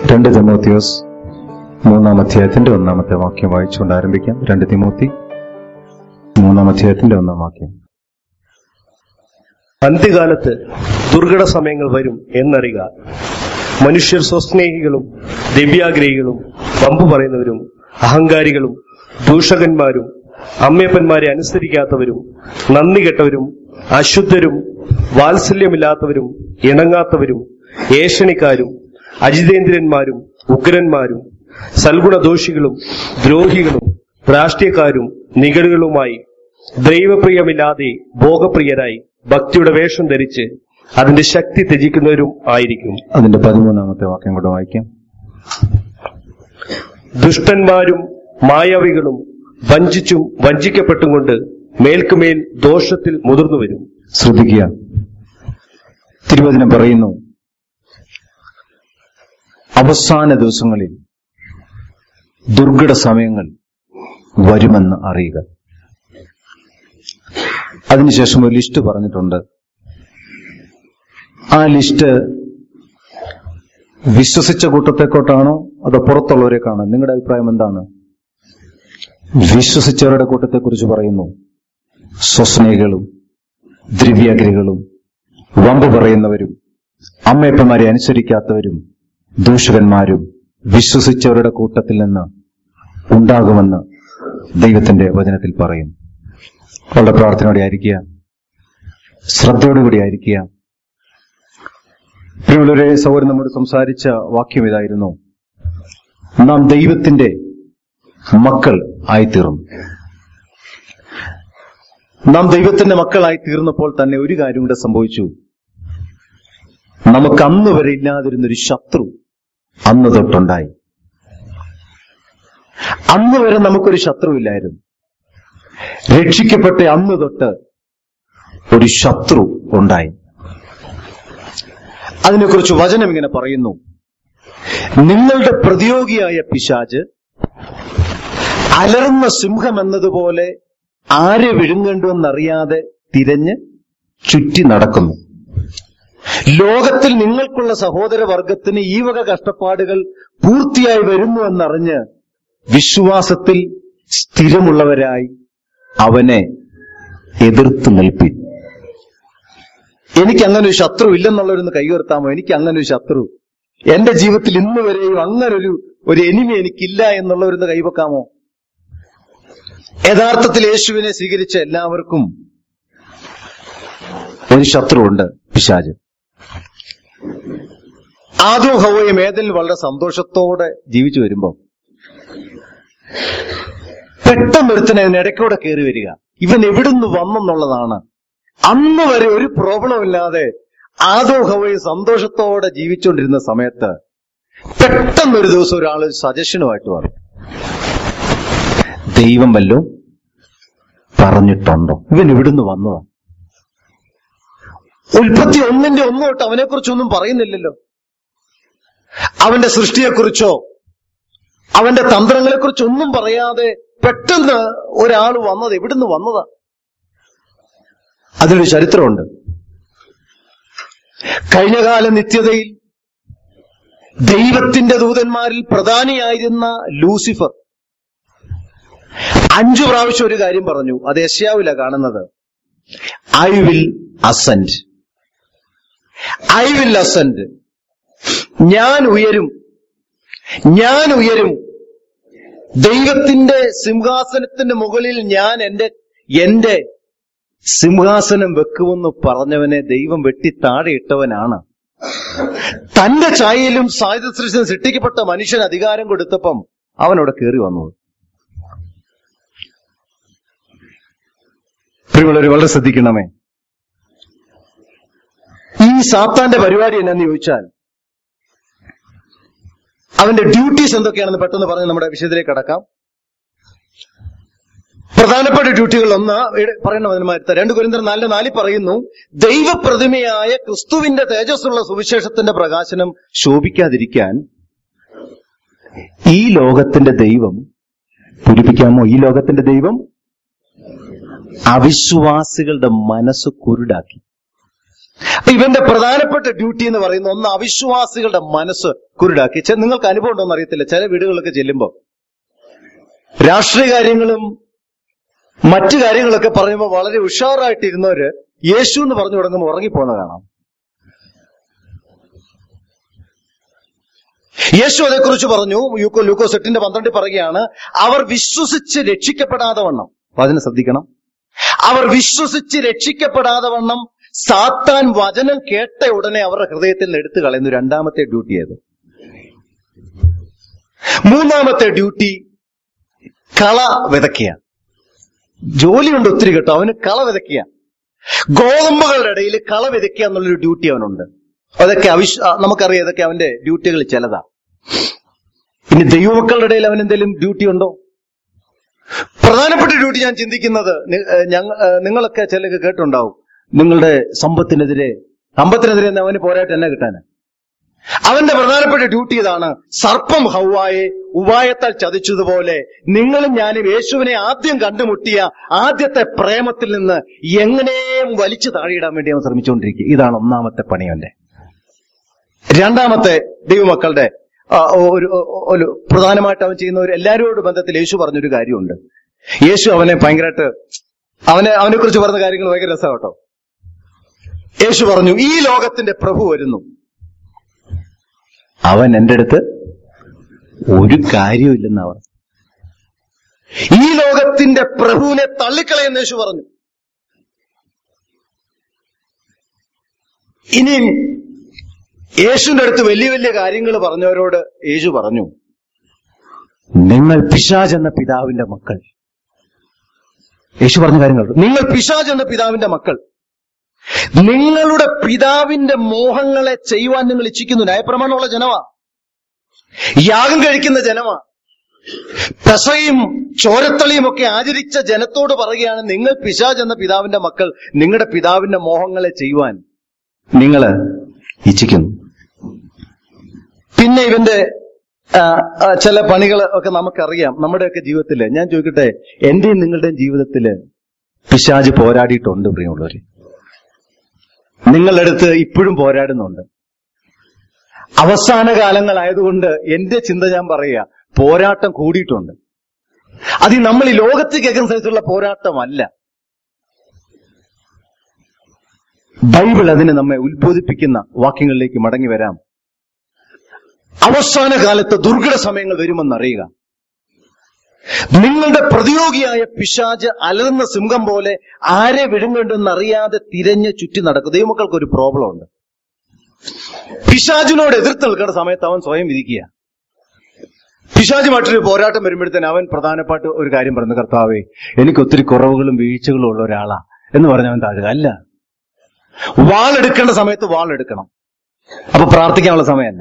രണ്ട് തിമോത്തിയോസ് മൂന്നാം അധ്യായത്തിന്റെ ഒന്നാമത്തെ വാക്യം വായിച്ചുകൊണ്ട് ആരംഭിക്കാം രണ്ട് തിമോത്തി മൂന്നാം അധ്യായത്തിന്റെ ഒന്നാം വാക്യം അന്ത്യകാലത്ത് ദുർഘട സമയങ്ങൾ വരും എന്നറിയുക മനുഷ്യർ സ്വസ്നേഹികളും ദിവ്യാഗ്രഹികളും വമ്പു പറയുന്നവരും അഹങ്കാരികളും ദൂഷകന്മാരും അമ്മയപ്പന്മാരെ അനുസരിക്കാത്തവരും നന്ദി കെട്ടവരും അശുദ്ധരും വാത്സല്യമില്ലാത്തവരും ഇണങ്ങാത്തവരും ഏഷണിക്കാരും അജിതേന്ദ്രന്മാരും ഉഗ്രന്മാരും സൽഗുണദോഷികളും ദ്രോഹികളും രാഷ്ട്രീയക്കാരും നിഗളുകളുമായി ദൈവപ്രിയമില്ലാതെ ഭോഗപ്രിയരായി ഭക്തിയുടെ വേഷം ധരിച്ച് അതിന്റെ ശക്തി ത്യജിക്കുന്നവരും ആയിരിക്കും അതിന്റെ പതിമൂന്നാമത്തെ വാക്യം കൂടെ വായിക്കാം ദുഷ്ടന്മാരും മായാവികളും വഞ്ചിച്ചും വഞ്ചിക്കപ്പെട്ടും കൊണ്ട് മേൽക്കുമേൽ ദോഷത്തിൽ മുതിർന്നു വരും ശ്രദ്ധിക്കുക തിരുവചനം പറയുന്നു അവസാന ദിവസങ്ങളിൽ ദുർഘട സമയങ്ങൾ വരുമെന്ന് അറിയുക അതിനുശേഷം ഒരു ലിസ്റ്റ് പറഞ്ഞിട്ടുണ്ട് ആ ലിസ്റ്റ് വിശ്വസിച്ച കൂട്ടത്തെക്കോട്ടാണോ അതോ പുറത്തുള്ളവരെക്കാണോ നിങ്ങളുടെ അഭിപ്രായം എന്താണ് വിശ്വസിച്ചവരുടെ കൂട്ടത്തെക്കുറിച്ച് പറയുന്നു സ്വസ്നേഹികളും ദ്രവ്യാഗ്രഹികളും വമ്പ് പറയുന്നവരും അമ്മയപ്പന്മാരെ അനുസരിക്കാത്തവരും ദൂഷകന്മാരും വിശ്വസിച്ചവരുടെ കൂട്ടത്തിൽ നിന്ന് ഉണ്ടാകുമെന്ന് ദൈവത്തിന്റെ വചനത്തിൽ പറയും വളരെ പ്രാർത്ഥനയോടെ ആയിരിക്കുക ശ്രദ്ധയോടുകൂടി ആയിരിക്കുക പ്രിയമുള്ളവരെ സൗകര്യം നമ്മോട് സംസാരിച്ച വാക്യം ഇതായിരുന്നു നാം ദൈവത്തിന്റെ മക്കൾ ആയിത്തീർന്നു നാം ദൈവത്തിന്റെ മക്കളായി തീർന്നപ്പോൾ തന്നെ ഒരു കാര്യം കൂടെ സംഭവിച്ചു നമുക്ക് അന്ന് വരെ ഇല്ലാതിരുന്നൊരു ശത്രു അന്ന് തൊട്ടുണ്ടായി അന്ന് വരെ നമുക്കൊരു ശത്രുവില്ലായിരുന്നു രക്ഷിക്കപ്പെട്ട അന്ന് തൊട്ട് ഒരു ശത്രു ഉണ്ടായി അതിനെക്കുറിച്ച് വചനം ഇങ്ങനെ പറയുന്നു നിങ്ങളുടെ പ്രതിയോഗിയായ പിശാജ് അലർന്ന സിംഹം എന്നതുപോലെ ആരെ വിഴുങ്ങേണ്ടുവെന്നറിയാതെ തിരഞ്ഞ് ചുറ്റി നടക്കുന്നു ലോകത്തിൽ നിങ്ങൾക്കുള്ള സഹോദരവർഗത്തിന് ഈ വക കഷ്ടപ്പാടുകൾ പൂർത്തിയായി വരുന്നു എന്നറിഞ്ഞ് വിശ്വാസത്തിൽ സ്ഥിരമുള്ളവരായി അവനെ എതിർത്ത് നിൽപ്പി എനിക്ക് അങ്ങനെ ഒരു ശത്രു ഇല്ലെന്നുള്ളവരൊന്ന് കൈവർത്താമോ എനിക്ക് അങ്ങനെ ഒരു ശത്രു എന്റെ ജീവിതത്തിൽ ഇന്ന് വരെയും അങ്ങനെ ഒരു ഒരു എനിമി എനിക്കില്ല എന്നുള്ളവരൊന്ന് കൈവെക്കാമോ യഥാർത്ഥത്തിൽ യേശുവിനെ സ്വീകരിച്ച എല്ലാവർക്കും ഒരു ശത്രുവുണ്ട് പിശാജ് ആദ്യം ഹവയും ഏതെങ്കിലും വളരെ സന്തോഷത്തോടെ ജീവിച്ചു വരുമ്പോ പെട്ടെന്ന് ഒരുത്തനെ ഇതിനിടയ്ക്കൂടെ കയറി വരിക ഇവൻ എവിടുന്ന് വന്നെന്നുള്ളതാണ് അന്ന് വരെ ഒരു പ്രോബ്ലം ഇല്ലാതെ ആദോ ഹവയും സന്തോഷത്തോടെ ജീവിച്ചുകൊണ്ടിരുന്ന സമയത്ത് പെട്ടെന്ന് ഒരു ദിവസം ഒരാൾ സജഷനുമായിട്ട് വന്നു ദൈവം വല്ലോ പറഞ്ഞിട്ടുണ്ടോ ഇവൻ എവിടുന്ന് വന്നതാ ഉൽപ്പത്തി ഒന്നിന്റെ ഒന്നും തൊട്ട് അവനെ കുറിച്ചൊന്നും പറയുന്നില്ലല്ലോ അവന്റെ സൃഷ്ടിയെക്കുറിച്ചോ അവന്റെ തന്ത്രങ്ങളെക്കുറിച്ച് ഒന്നും പറയാതെ പെട്ടെന്ന് ഒരാൾ വന്നത് എവിടുന്ന് വന്നതാ അതിനൊരു ചരിത്രമുണ്ട് കഴിഞ്ഞകാല നിത്യതയിൽ ദൈവത്തിന്റെ ദൂതന്മാരിൽ പ്രധാനിയായിരുന്ന ലൂസിഫർ അഞ്ചു പ്രാവശ്യം ഒരു കാര്യം പറഞ്ഞു അത് യശ്യാവില കാണുന്നത് I will ascend I will ascend ഞാൻ ഉയരും ഞാൻ ഉയരും ദൈവത്തിന്റെ സിംഹാസനത്തിന്റെ മുകളിൽ ഞാൻ എന്റെ എന്റെ സിംഹാസനം വെക്കുമെന്ന് പറഞ്ഞവനെ ദൈവം വെട്ടി താഴെ ഇട്ടവനാണ് തന്റെ ഛായയിലും സായുധ സൃഷ്ടി സൃഷ്ടിക്കപ്പെട്ട മനുഷ്യൻ അധികാരം കൊടുത്തപ്പം അവനവിടെ കയറി വന്നത് പ്രിയമുള്ളവർ വളരെ ശ്രദ്ധിക്കണമേ ഈ സാത്താന്റെ പരിപാടി എന്നാന്ന് ചോദിച്ചാൽ അവന്റെ ഡ്യൂട്ടീസ് എന്തൊക്കെയാണെന്ന് പെട്ടെന്ന് പറഞ്ഞ് നമ്മുടെ വിഷയത്തിലേക്ക് കടക്കാം പ്രധാനപ്പെട്ട ഡ്യൂട്ടികൾ ഒന്ന് ഇവിടെ പറയുന്ന മതിന്മാരുത്ത രണ്ട് കുരിന്തർ നാല് നാലിൽ പറയുന്നു ദൈവപ്രതിമയായ ക്രിസ്തുവിന്റെ തേജസ്സുള്ള സുവിശേഷത്തിന്റെ പ്രകാശനം ശോഭിക്കാതിരിക്കാൻ ഈ ലോകത്തിന്റെ ദൈവം പൂരിപ്പിക്കാമോ ഈ ലോകത്തിന്റെ ദൈവം അവിശ്വാസികളുടെ മനസ്സ് കുരുടാക്കി അപ്പൊ ഇവന്റെ പ്രധാനപ്പെട്ട ഡ്യൂട്ടി എന്ന് പറയുന്ന ഒന്ന് അവിശ്വാസികളുടെ മനസ്സ് കുരുടാക്കി ചെ- നിങ്ങൾക്ക് അനുഭവം ഉണ്ടോന്ന് അറിയത്തില്ല ചില വീടുകളിലൊക്കെ ചെല്ലുമ്പോ രാഷ്ട്രീയ കാര്യങ്ങളും മറ്റു കാര്യങ്ങളൊക്കെ പറയുമ്പോൾ വളരെ ഉഷാറായിട്ടിരുന്നവര് യേശു എന്ന് പറഞ്ഞു തുടങ്ങുമ്പോൾ ഉറങ്ങിപ്പോകുന്ന കാണാം യേശു അതേക്കുറിച്ച് പറഞ്ഞു യൂക്കോ ലൂക്കോസ് എട്ടിന്റെ പന്ത്രണ്ടിൽ പറയുകയാണ് അവർ വിശ്വസിച്ച് രക്ഷിക്കപ്പെടാതെ വണ്ണം അപ്പൊ അതിനെ ശ്രദ്ധിക്കണം അവർ വിശ്വസിച്ച് രക്ഷിക്കപ്പെടാതെ വണ്ണം സാത്താൻ വചനം കേട്ട ഉടനെ അവരുടെ ഹൃദയത്തിൽ നിന്ന് എടുത്തു കളയുന്നു രണ്ടാമത്തെ ഡ്യൂട്ടി അത് മൂന്നാമത്തെ ഡ്യൂട്ടി കള വിതയ്ക്കുക ജോലിയുണ്ട് ഒത്തിരി കേട്ടോ അവന് കള വിതയ്ക്കുക ഗോതമ്പുകളുടെ ഇടയിൽ കള വിതയ്ക്കുക എന്നുള്ളൊരു ഡ്യൂട്ടി അവനുണ്ട് അതൊക്കെ അവിശ് ആ, നമുക്കറിയാം ഇതൊക്കെ അവന്റെ ഡ്യൂട്ടികൾ ചിലതാ ഇനി ദൈവമക്കളുടെ ഇടയിൽ അവൻ എന്തെങ്കിലും ഡ്യൂട്ടി ഉണ്ടോ പ്രധാനപ്പെട്ട ഡ്യൂട്ടി ഞാൻ ചിന്തിക്കുന്നത് നി- ഏ, ഞങ്ങ ഏ, നിങ്ങളൊക്കെ ചിലക്ക് കേട്ടുണ്ടാവും നിങ്ങളുടെ സമ്പത്തിനെതിരെ സമ്പത്തിനെതിരെ എന്ന് അവന് പോരായിട്ട് എന്നെ കിട്ടാന് അവന്റെ പ്രധാനപ്പെട്ട ഡ്യൂട്ടി ഇതാണ് സർപ്പം ഹൗവായെ ഉപായത്താൽ ചതിച്ചതുപോലെ നിങ്ങളും ഞാനും യേശുവിനെ ആദ്യം കണ്ടുമുട്ടിയ ആദ്യത്തെ പ്രേമത്തിൽ നിന്ന് എങ്ങനെയും വലിച്ചു താഴെയിടാൻ വേണ്ടി അവൻ ശ്രമിച്ചുകൊണ്ടിരിക്കുക ഇതാണ് ഒന്നാമത്തെ പണിയവന്റെ രണ്ടാമത്തെ ദൈവമക്കളുടെ ആ, ഒരു ഒരു പ്രധാനമായിട്ട് അവൻ ചെയ്യുന്ന ഒരു എല്ലാവരോട് ബന്ധത്തിൽ യേശു പറഞ്ഞൊരു കാര്യമുണ്ട് യേശു അവനെ ഭയങ്കരമായിട്ട് അവനെ അവനെ കുറിച്ച് പറഞ്ഞ കാര്യങ്ങൾ ഭയങ്കര രസം കേട്ടോ യേശു പറഞ്ഞു ഈ ലോകത്തിന്റെ പ്രഭു വരുന്നു അവൻ എന്റെ അടുത്ത് ഒരു കാര്യമില്ലെന്ന് അവർ ഈ ലോകത്തിന്റെ പ്രഭുവിനെ തള്ളിക്കളയെന്ന് യേശു പറഞ്ഞു ഇനിയും യേശുവിന്റെ അടുത്ത് വലിയ വലിയ കാര്യങ്ങൾ പറഞ്ഞവരോട് യേശു പറഞ്ഞു നിങ്ങൾ പിശാജ് എന്ന പിതാവിന്റെ മക്കൾ യേശു പറഞ്ഞ കാര്യങ്ങൾ നിങ്ങൾ പിശാജ് എന്ന പിതാവിന്റെ മക്കൾ നിങ്ങളുടെ പിതാവിന്റെ മോഹങ്ങളെ ചെയ്യുവാൻ നിങ്ങൾ ഇച്ഛിക്കുന്നു ന്യായപ്രമാണമുള്ള ജനമാ യാഗം കഴിക്കുന്ന ജനമാ പെസയും ചോരത്തളിയും ഒക്കെ ആചരിച്ച ജനത്തോട് പറയുകയാണ് നിങ്ങൾ പിശാജ് എന്ന പിതാവിന്റെ മക്കൾ നിങ്ങളുടെ പിതാവിന്റെ മോഹങ്ങളെ ചെയ്യുവാൻ നിങ്ങൾ ഇച്ഛിക്കുന്നു പിന്നെ ഇവന്റെ ആ, ആ, ചില പണികൾ ഒക്കെ നമുക്കറിയാം നമ്മുടെയൊക്കെ ജീവിതത്തില് ഞാൻ ചോദിക്കട്ടെ എന്റെയും നിങ്ങളുടെയും ജീവിതത്തില് പിശാജ് പോരാടിയിട്ടുണ്ട് പ്രിയമുള്ളവര് നിങ്ങളുടെ അടുത്ത് ഇപ്പോഴും പോരാടുന്നുണ്ട് അവസാന കാലങ്ങളായതുകൊണ്ട് എന്റെ ചിന്ത ഞാൻ പറയുക പോരാട്ടം കൂടിയിട്ടുണ്ട് അത് ഈ നമ്മൾ ഈ ലോകത്ത് കേൾക്കുന്ന സ്ഥലത്തുള്ള പോരാട്ടമല്ല ബൈബിൾ അതിനെ നമ്മെ ഉത്ബോധിപ്പിക്കുന്ന വാക്യങ്ങളിലേക്ക് മടങ്ങി വരാം അവസാന കാലത്ത് ദുർഘട സമയങ്ങൾ വരുമെന്നറിയുക നിങ്ങളുടെ പ്രതിയോഗിയായ പിശാജ് അലറുന്ന സിംഹം പോലെ ആരെ വിഴുങ്ങേണ്ടെന്ന് അറിയാതെ തിരഞ്ഞ് ചുറ്റി നടക്കും ദൈവമക്കൾക്ക് ഒരു പ്രോബ്ലം ഉണ്ട് പിശാജിനോട് എതിർത്ത് നിൽക്കുന്ന സമയത്ത് അവൻ സ്വയം വിധിക്കുക പിശാജുമായിട്ടൊരു പോരാട്ടം വരുമ്പോഴത്തേന് അവൻ പ്രധാനപ്പെട്ട ഒരു കാര്യം പറഞ്ഞു കർത്താവേ എനിക്ക് ഒത്തിരി കുറവുകളും വീഴ്ചകളും ഉള്ള ഒരാളാ എന്ന് പറഞ്ഞവൻ താഴുക അല്ല വാളെടുക്കേണ്ട സമയത്ത് വാളെടുക്കണം അപ്പൊ പ്രാർത്ഥിക്കാനുള്ള സമയമല്ല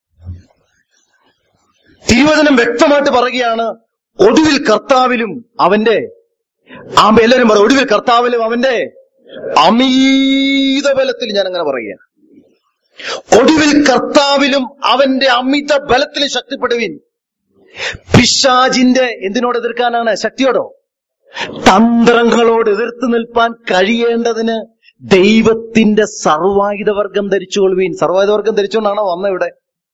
തിരുവചനം വ്യക്തമായിട്ട് പറയുകയാണ് ഒടുവിൽ കർത്താവിലും അവന്റെ ആ എല്ലാവരും പറ ഒടുവിൽ കർത്താവിലും അവന്റെ അമീത ബലത്തിൽ ഞാൻ അങ്ങനെ പറയുക ഒടുവിൽ കർത്താവിലും അവന്റെ അമിത ബലത്തിലും ശക്തിപ്പെടുവിൻ പിശാജിന്റെ എന്തിനോട് എതിർക്കാനാണ് ശക്തിയോടോ തന്ത്രങ്ങളോട് എതിർത്ത് നിൽപ്പാൻ കഴിയേണ്ടതിന് ദൈവത്തിന്റെ സർവായുധവർഗം ധരിച്ചുകൊള്ളുവീൻ സർവായുധവർഗം ധരിച്ചുകൊണ്ടാണോ വന്ന ഇവിടെ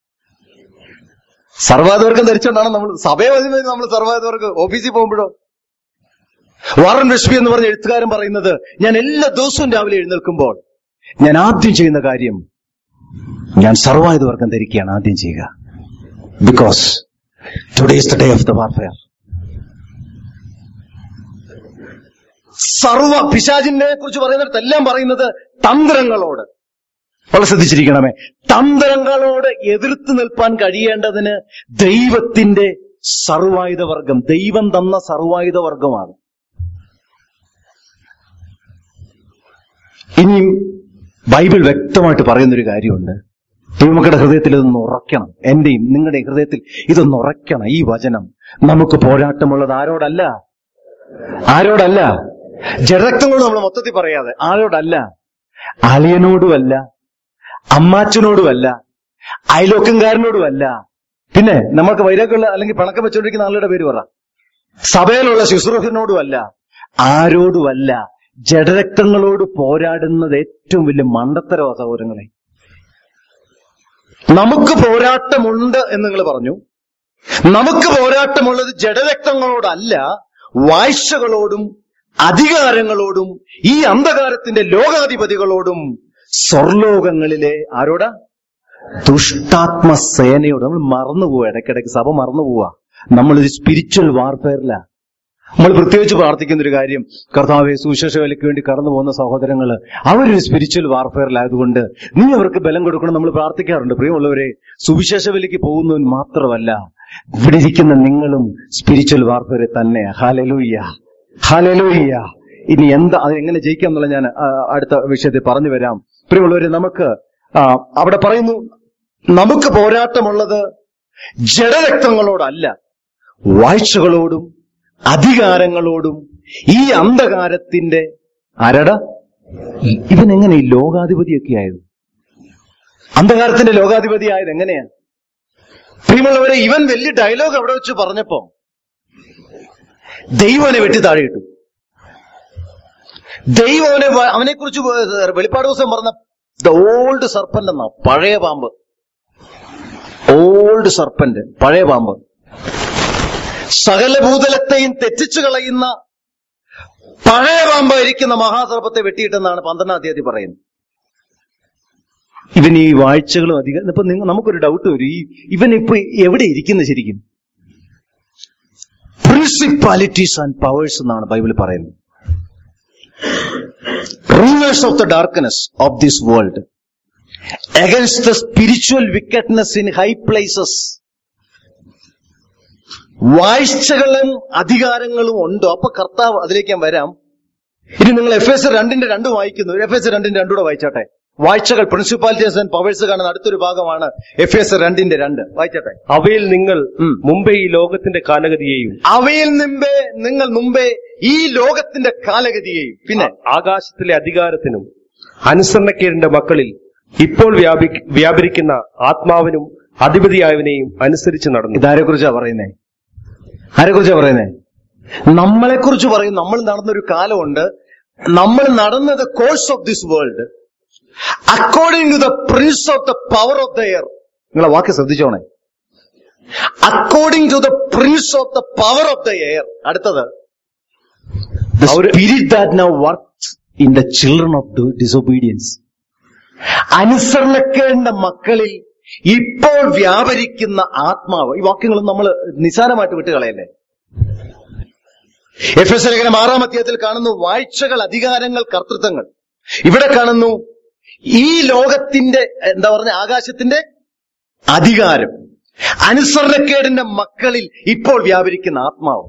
സർവായുധവർഗം ധരിച്ചുകൊണ്ടാണ് നമ്മൾ സഭയെ വരുമ്പോൾ നമ്മൾ സർവായുധവർഗം ഓഫീസിൽ പോകുമ്പോഴോ വാറൻ റഷ്മി എന്ന് പറഞ്ഞ എഴുത്തുകാരൻ പറയുന്നത് ഞാൻ എല്ലാ ദിവസവും രാവിലെ എഴുന്നേൽക്കുമ്പോൾ ഞാൻ ആദ്യം ചെയ്യുന്ന കാര്യം ഞാൻ സർവായുധവർഗം ധരിക്കുകയാണ് ആദ്യം ചെയ്യുക because today is the day of the warfare സർവ പിശാചിനെ കുറിച്ച് പറയുന്നിടത്ത് എല്ലാം പറയുന്നത് തന്ത്രങ്ങളോട് വളരെ ശ്രദ്ധിച്ചിരിക്കണമേ തന്ത്രങ്ങളോട് എതിർത്ത് നിൽപ്പാൻ കഴിയേണ്ടതിന് ദൈവത്തിന്റെ സർവായുധ വർഗം ദൈവം തന്ന സർവായുധ വർഗമാണ് ഇനിയും ബൈബിൾ വ്യക്തമായിട്ട് പറയുന്നൊരു കാര്യമുണ്ട് ദൈവമക്കളുടെ ഹൃദയത്തിൽ ഇതൊന്ന് ഉറയ്ക്കണം എന്റെയും നിങ്ങളുടെയും ഹൃദയത്തിൽ ഇതൊന്ന് ഉറയ്ക്കണം ഈ വചനം നമുക്ക് പോരാട്ടമുള്ളത് ആരോടല്ല ആരോടല്ല ജഡരക്തങ്ങളോട് നമ്മൾ മൊത്തത്തിൽ പറയാതെ ആരോടല്ല അളിയനോടുമല്ല അമ്മാച്ചനോടുമല്ല അയലോക്കംകാരനോടുമല്ല പിന്നെ നമ്മൾക്ക് വൈരാഗ്യമുള്ള അല്ലെങ്കിൽ പണക്കം വെച്ചുകൊണ്ടിരിക്കുന്ന ആളുടെ പേര് പറ സഭയിലുള്ള ശുശ്രൂഷനോടുമല്ല ആരോടുമല്ല ജഡരക്തങ്ങളോട് പോരാടുന്നത് ഏറ്റവും വലിയ മണ്ടത്തരവാ സഹോദരങ്ങളെ നമുക്ക് പോരാട്ടമുണ്ട് എന്ന് നിങ്ങൾ പറഞ്ഞു നമുക്ക് പോരാട്ടമുള്ളത് ജഡരക്തങ്ങളോടല്ല വാഴ്ചകളോടും അധികാരങ്ങളോടും ഈ അന്ധകാരത്തിന്റെ ലോകാധിപതികളോടും സ്വർലോകങ്ങളിലെ ആരോടാ ദുഷ്ടാത്മ സേനയോട് നമ്മൾ മറന്നുപോവാ ഇടയ്ക്കിടയ്ക്ക് സഭ മറന്നുപോവാ നമ്മളൊരു സ്പിരിച്വൽ വാർഫെയറിലാ നമ്മൾ പ്രത്യേകിച്ച് പ്രാർത്ഥിക്കുന്ന ഒരു കാര്യം കർത്താവെ സുവിശേഷ വേലയ്ക്ക് വേണ്ടി കടന്നു പോകുന്ന സഹോദരങ്ങള് അവരൊരു സ്പിരിച്വൽ വാർഫെയറിലായതുകൊണ്ട് നീ അവർക്ക് ബലം കൊടുക്കണം നമ്മൾ പ്രാർത്ഥിക്കാറുണ്ട് പ്രിയമുള്ളവരെ സുവിശേഷ വേലയ്ക്ക് പോകുന്നവൻ മാത്രമല്ല ഇവിടെ ഇരിക്കുന്ന നിങ്ങളും സ്പിരിച്വൽ വാർഫെയറിൽ തന്നെയാ ഹാലലൂയ്യ ഹാലലൂയ്യ ഇനി എന്താ അത് എങ്ങനെ ജയിക്കാം എന്നുള്ള ഞാൻ ആ, അടുത്ത വിഷയത്തിൽ പറഞ്ഞു വരാം പ്രിയമുള്ളവരെ നമുക്ക് ആ, അവിടെ പറയുന്നു നമുക്ക് പോരാട്ടമുള്ളത് ജഡരക്തങ്ങളോടല്ല വാഴ്ചകളോടും അധികാരങ്ങളോടും ഈ അന്ധകാരത്തിന്റെ ആരട ഇവൻ എങ്ങനെ ഈ ലോകാധിപതിയൊക്കെ ആയത് അന്ധകാരത്തിന്റെ ലോകാധിപതി ആയത് എങ്ങനെയാ പ്രിയമുള്ളവരെ ഇവൻ വലിയ ഡയലോഗ് അവിടെ വെച്ച് പറഞ്ഞപ്പോ ദൈവനെ വെട്ടി താഴെ ഇട്ടു ദൈവം അവനെ അവനെ കുറിച്ച് വെളിപ്പാട് ദിവസം പറഞ്ഞ ദ ഓൾഡ് സർപ്പന്റ് എന്നാ പഴയ പാമ്പ് ഓൾഡ് സർപ്പന്റ് പഴയ പാമ്പ് സകല ഭൂതലത്തെയും തെറ്റിച്ചു കളയുന്ന പഴയ പാമ്പായിരിക്കുന്ന മഹാസർപ്പത്തെ വെട്ടിയിട്ടെന്നാണ് പന്ത്രണ്ടാം തീയതി പറയുന്നത് ഇവൻ ഈ വാഴ്ചകളും അധികം ഇപ്പൊ നിങ്ങ- നമുക്കൊരു ഡൗട്ട് വരും ഈ ഇവൻ ഇപ്പൊ എവിടെ ഇരിക്കുന്നത് ശരിക്കും പ്രിൻസിപ്പാലിറ്റീസ് ആൻഡ് പവേഴ്സ് എന്നാണ് ബൈബിൾ പറയുന്നത് rulers of the darkness of this world against the spiritual wickedness in high places വാഴ്ചകളും അധികാരങ്ങളും ഉണ്ടോ അപ്പൊ കർത്താവ് അതിലേക്ക് ഞാൻ വരാം ഇനി നിങ്ങൾ എഫ് എസ് രണ്ടിന്റെ രണ്ട് വായിക്കുന്നു എഫ് എസ് രണ്ടിന്റെ രണ്ടൂടെ വായിച്ചാട്ടെ വാഴ്ചകൾ പ്രിൻസിപ്പാലിറ്റീസ് ആൻഡ് പവേഴ്സ് കാണുന്ന അടുത്തൊരു ഭാഗമാണ് എഫ് എസ് രണ്ടിന്റെ രണ്ട് വായിച്ചാട്ടെ അവയിൽ നിങ്ങൾ ഉം. മുമ്പേ ഈ ലോകത്തിന്റെ കാലഗതിയെയും അവയിൽ മുമ്പേ നിങ്ങൾ മുമ്പേ ഈ ലോകത്തിന്റെ കാലഗതിയെയും പിന്നെ ആ- ആകാശത്തിലെ അധികാരത്തിനും അനുസരണക്കേടിന്റെ മക്കളിൽ ഇപ്പോൾ വ്യാപി വ്യാപരിക്കുന്ന ആത്മാവിനും അധിപതിയായവനെയും അനുസരിച്ച് നടന്നു ഇതാരെ കുറിച്ചാ പറയുന്നേ ആരെ കുറിച്ചാ പറയുന്നേ നമ്മളെ കുറിച്ച് പറയും നമ്മൾ നടന്നൊരു കാലമുണ്ട് നമ്മൾ നടന്നത് course of this world according to the prince of the power of the air നിങ്ങളെ വാക്ക് ശ്രദ്ധിച്ചോണേ according to the prince of the power of the air അടുത്തത് അവര് spirit that now work in the children of disobedience അനുസരണക്കേണ്ട മക്കളിൽ ഇപ്പോൾ വ്യാപരിക്കുന്ന ആത്മാവ് ഈ വാക്യങ്ങൾ നമ്മൾ നിസാരമായിട്ട് വിട്ടുകളയല്ലേ എഫ് എസ് ലേഖനം ആറാം അധ്യായത്തിൽ കാണുന്നു വാഴ്ചകൾ അധികാരങ്ങൾ കർത്തൃത്വങ്ങൾ ഇവിടെ കാണുന്നു ഈ ലോകത്തിന്റെ എന്താ പറഞ്ഞ ആകാശത്തിന്റെ അധികാരം അനുസരണക്കേടിന്റെ മക്കളിൽ ഇപ്പോൾ വ്യാപരിക്കുന്ന ആത്മാവ്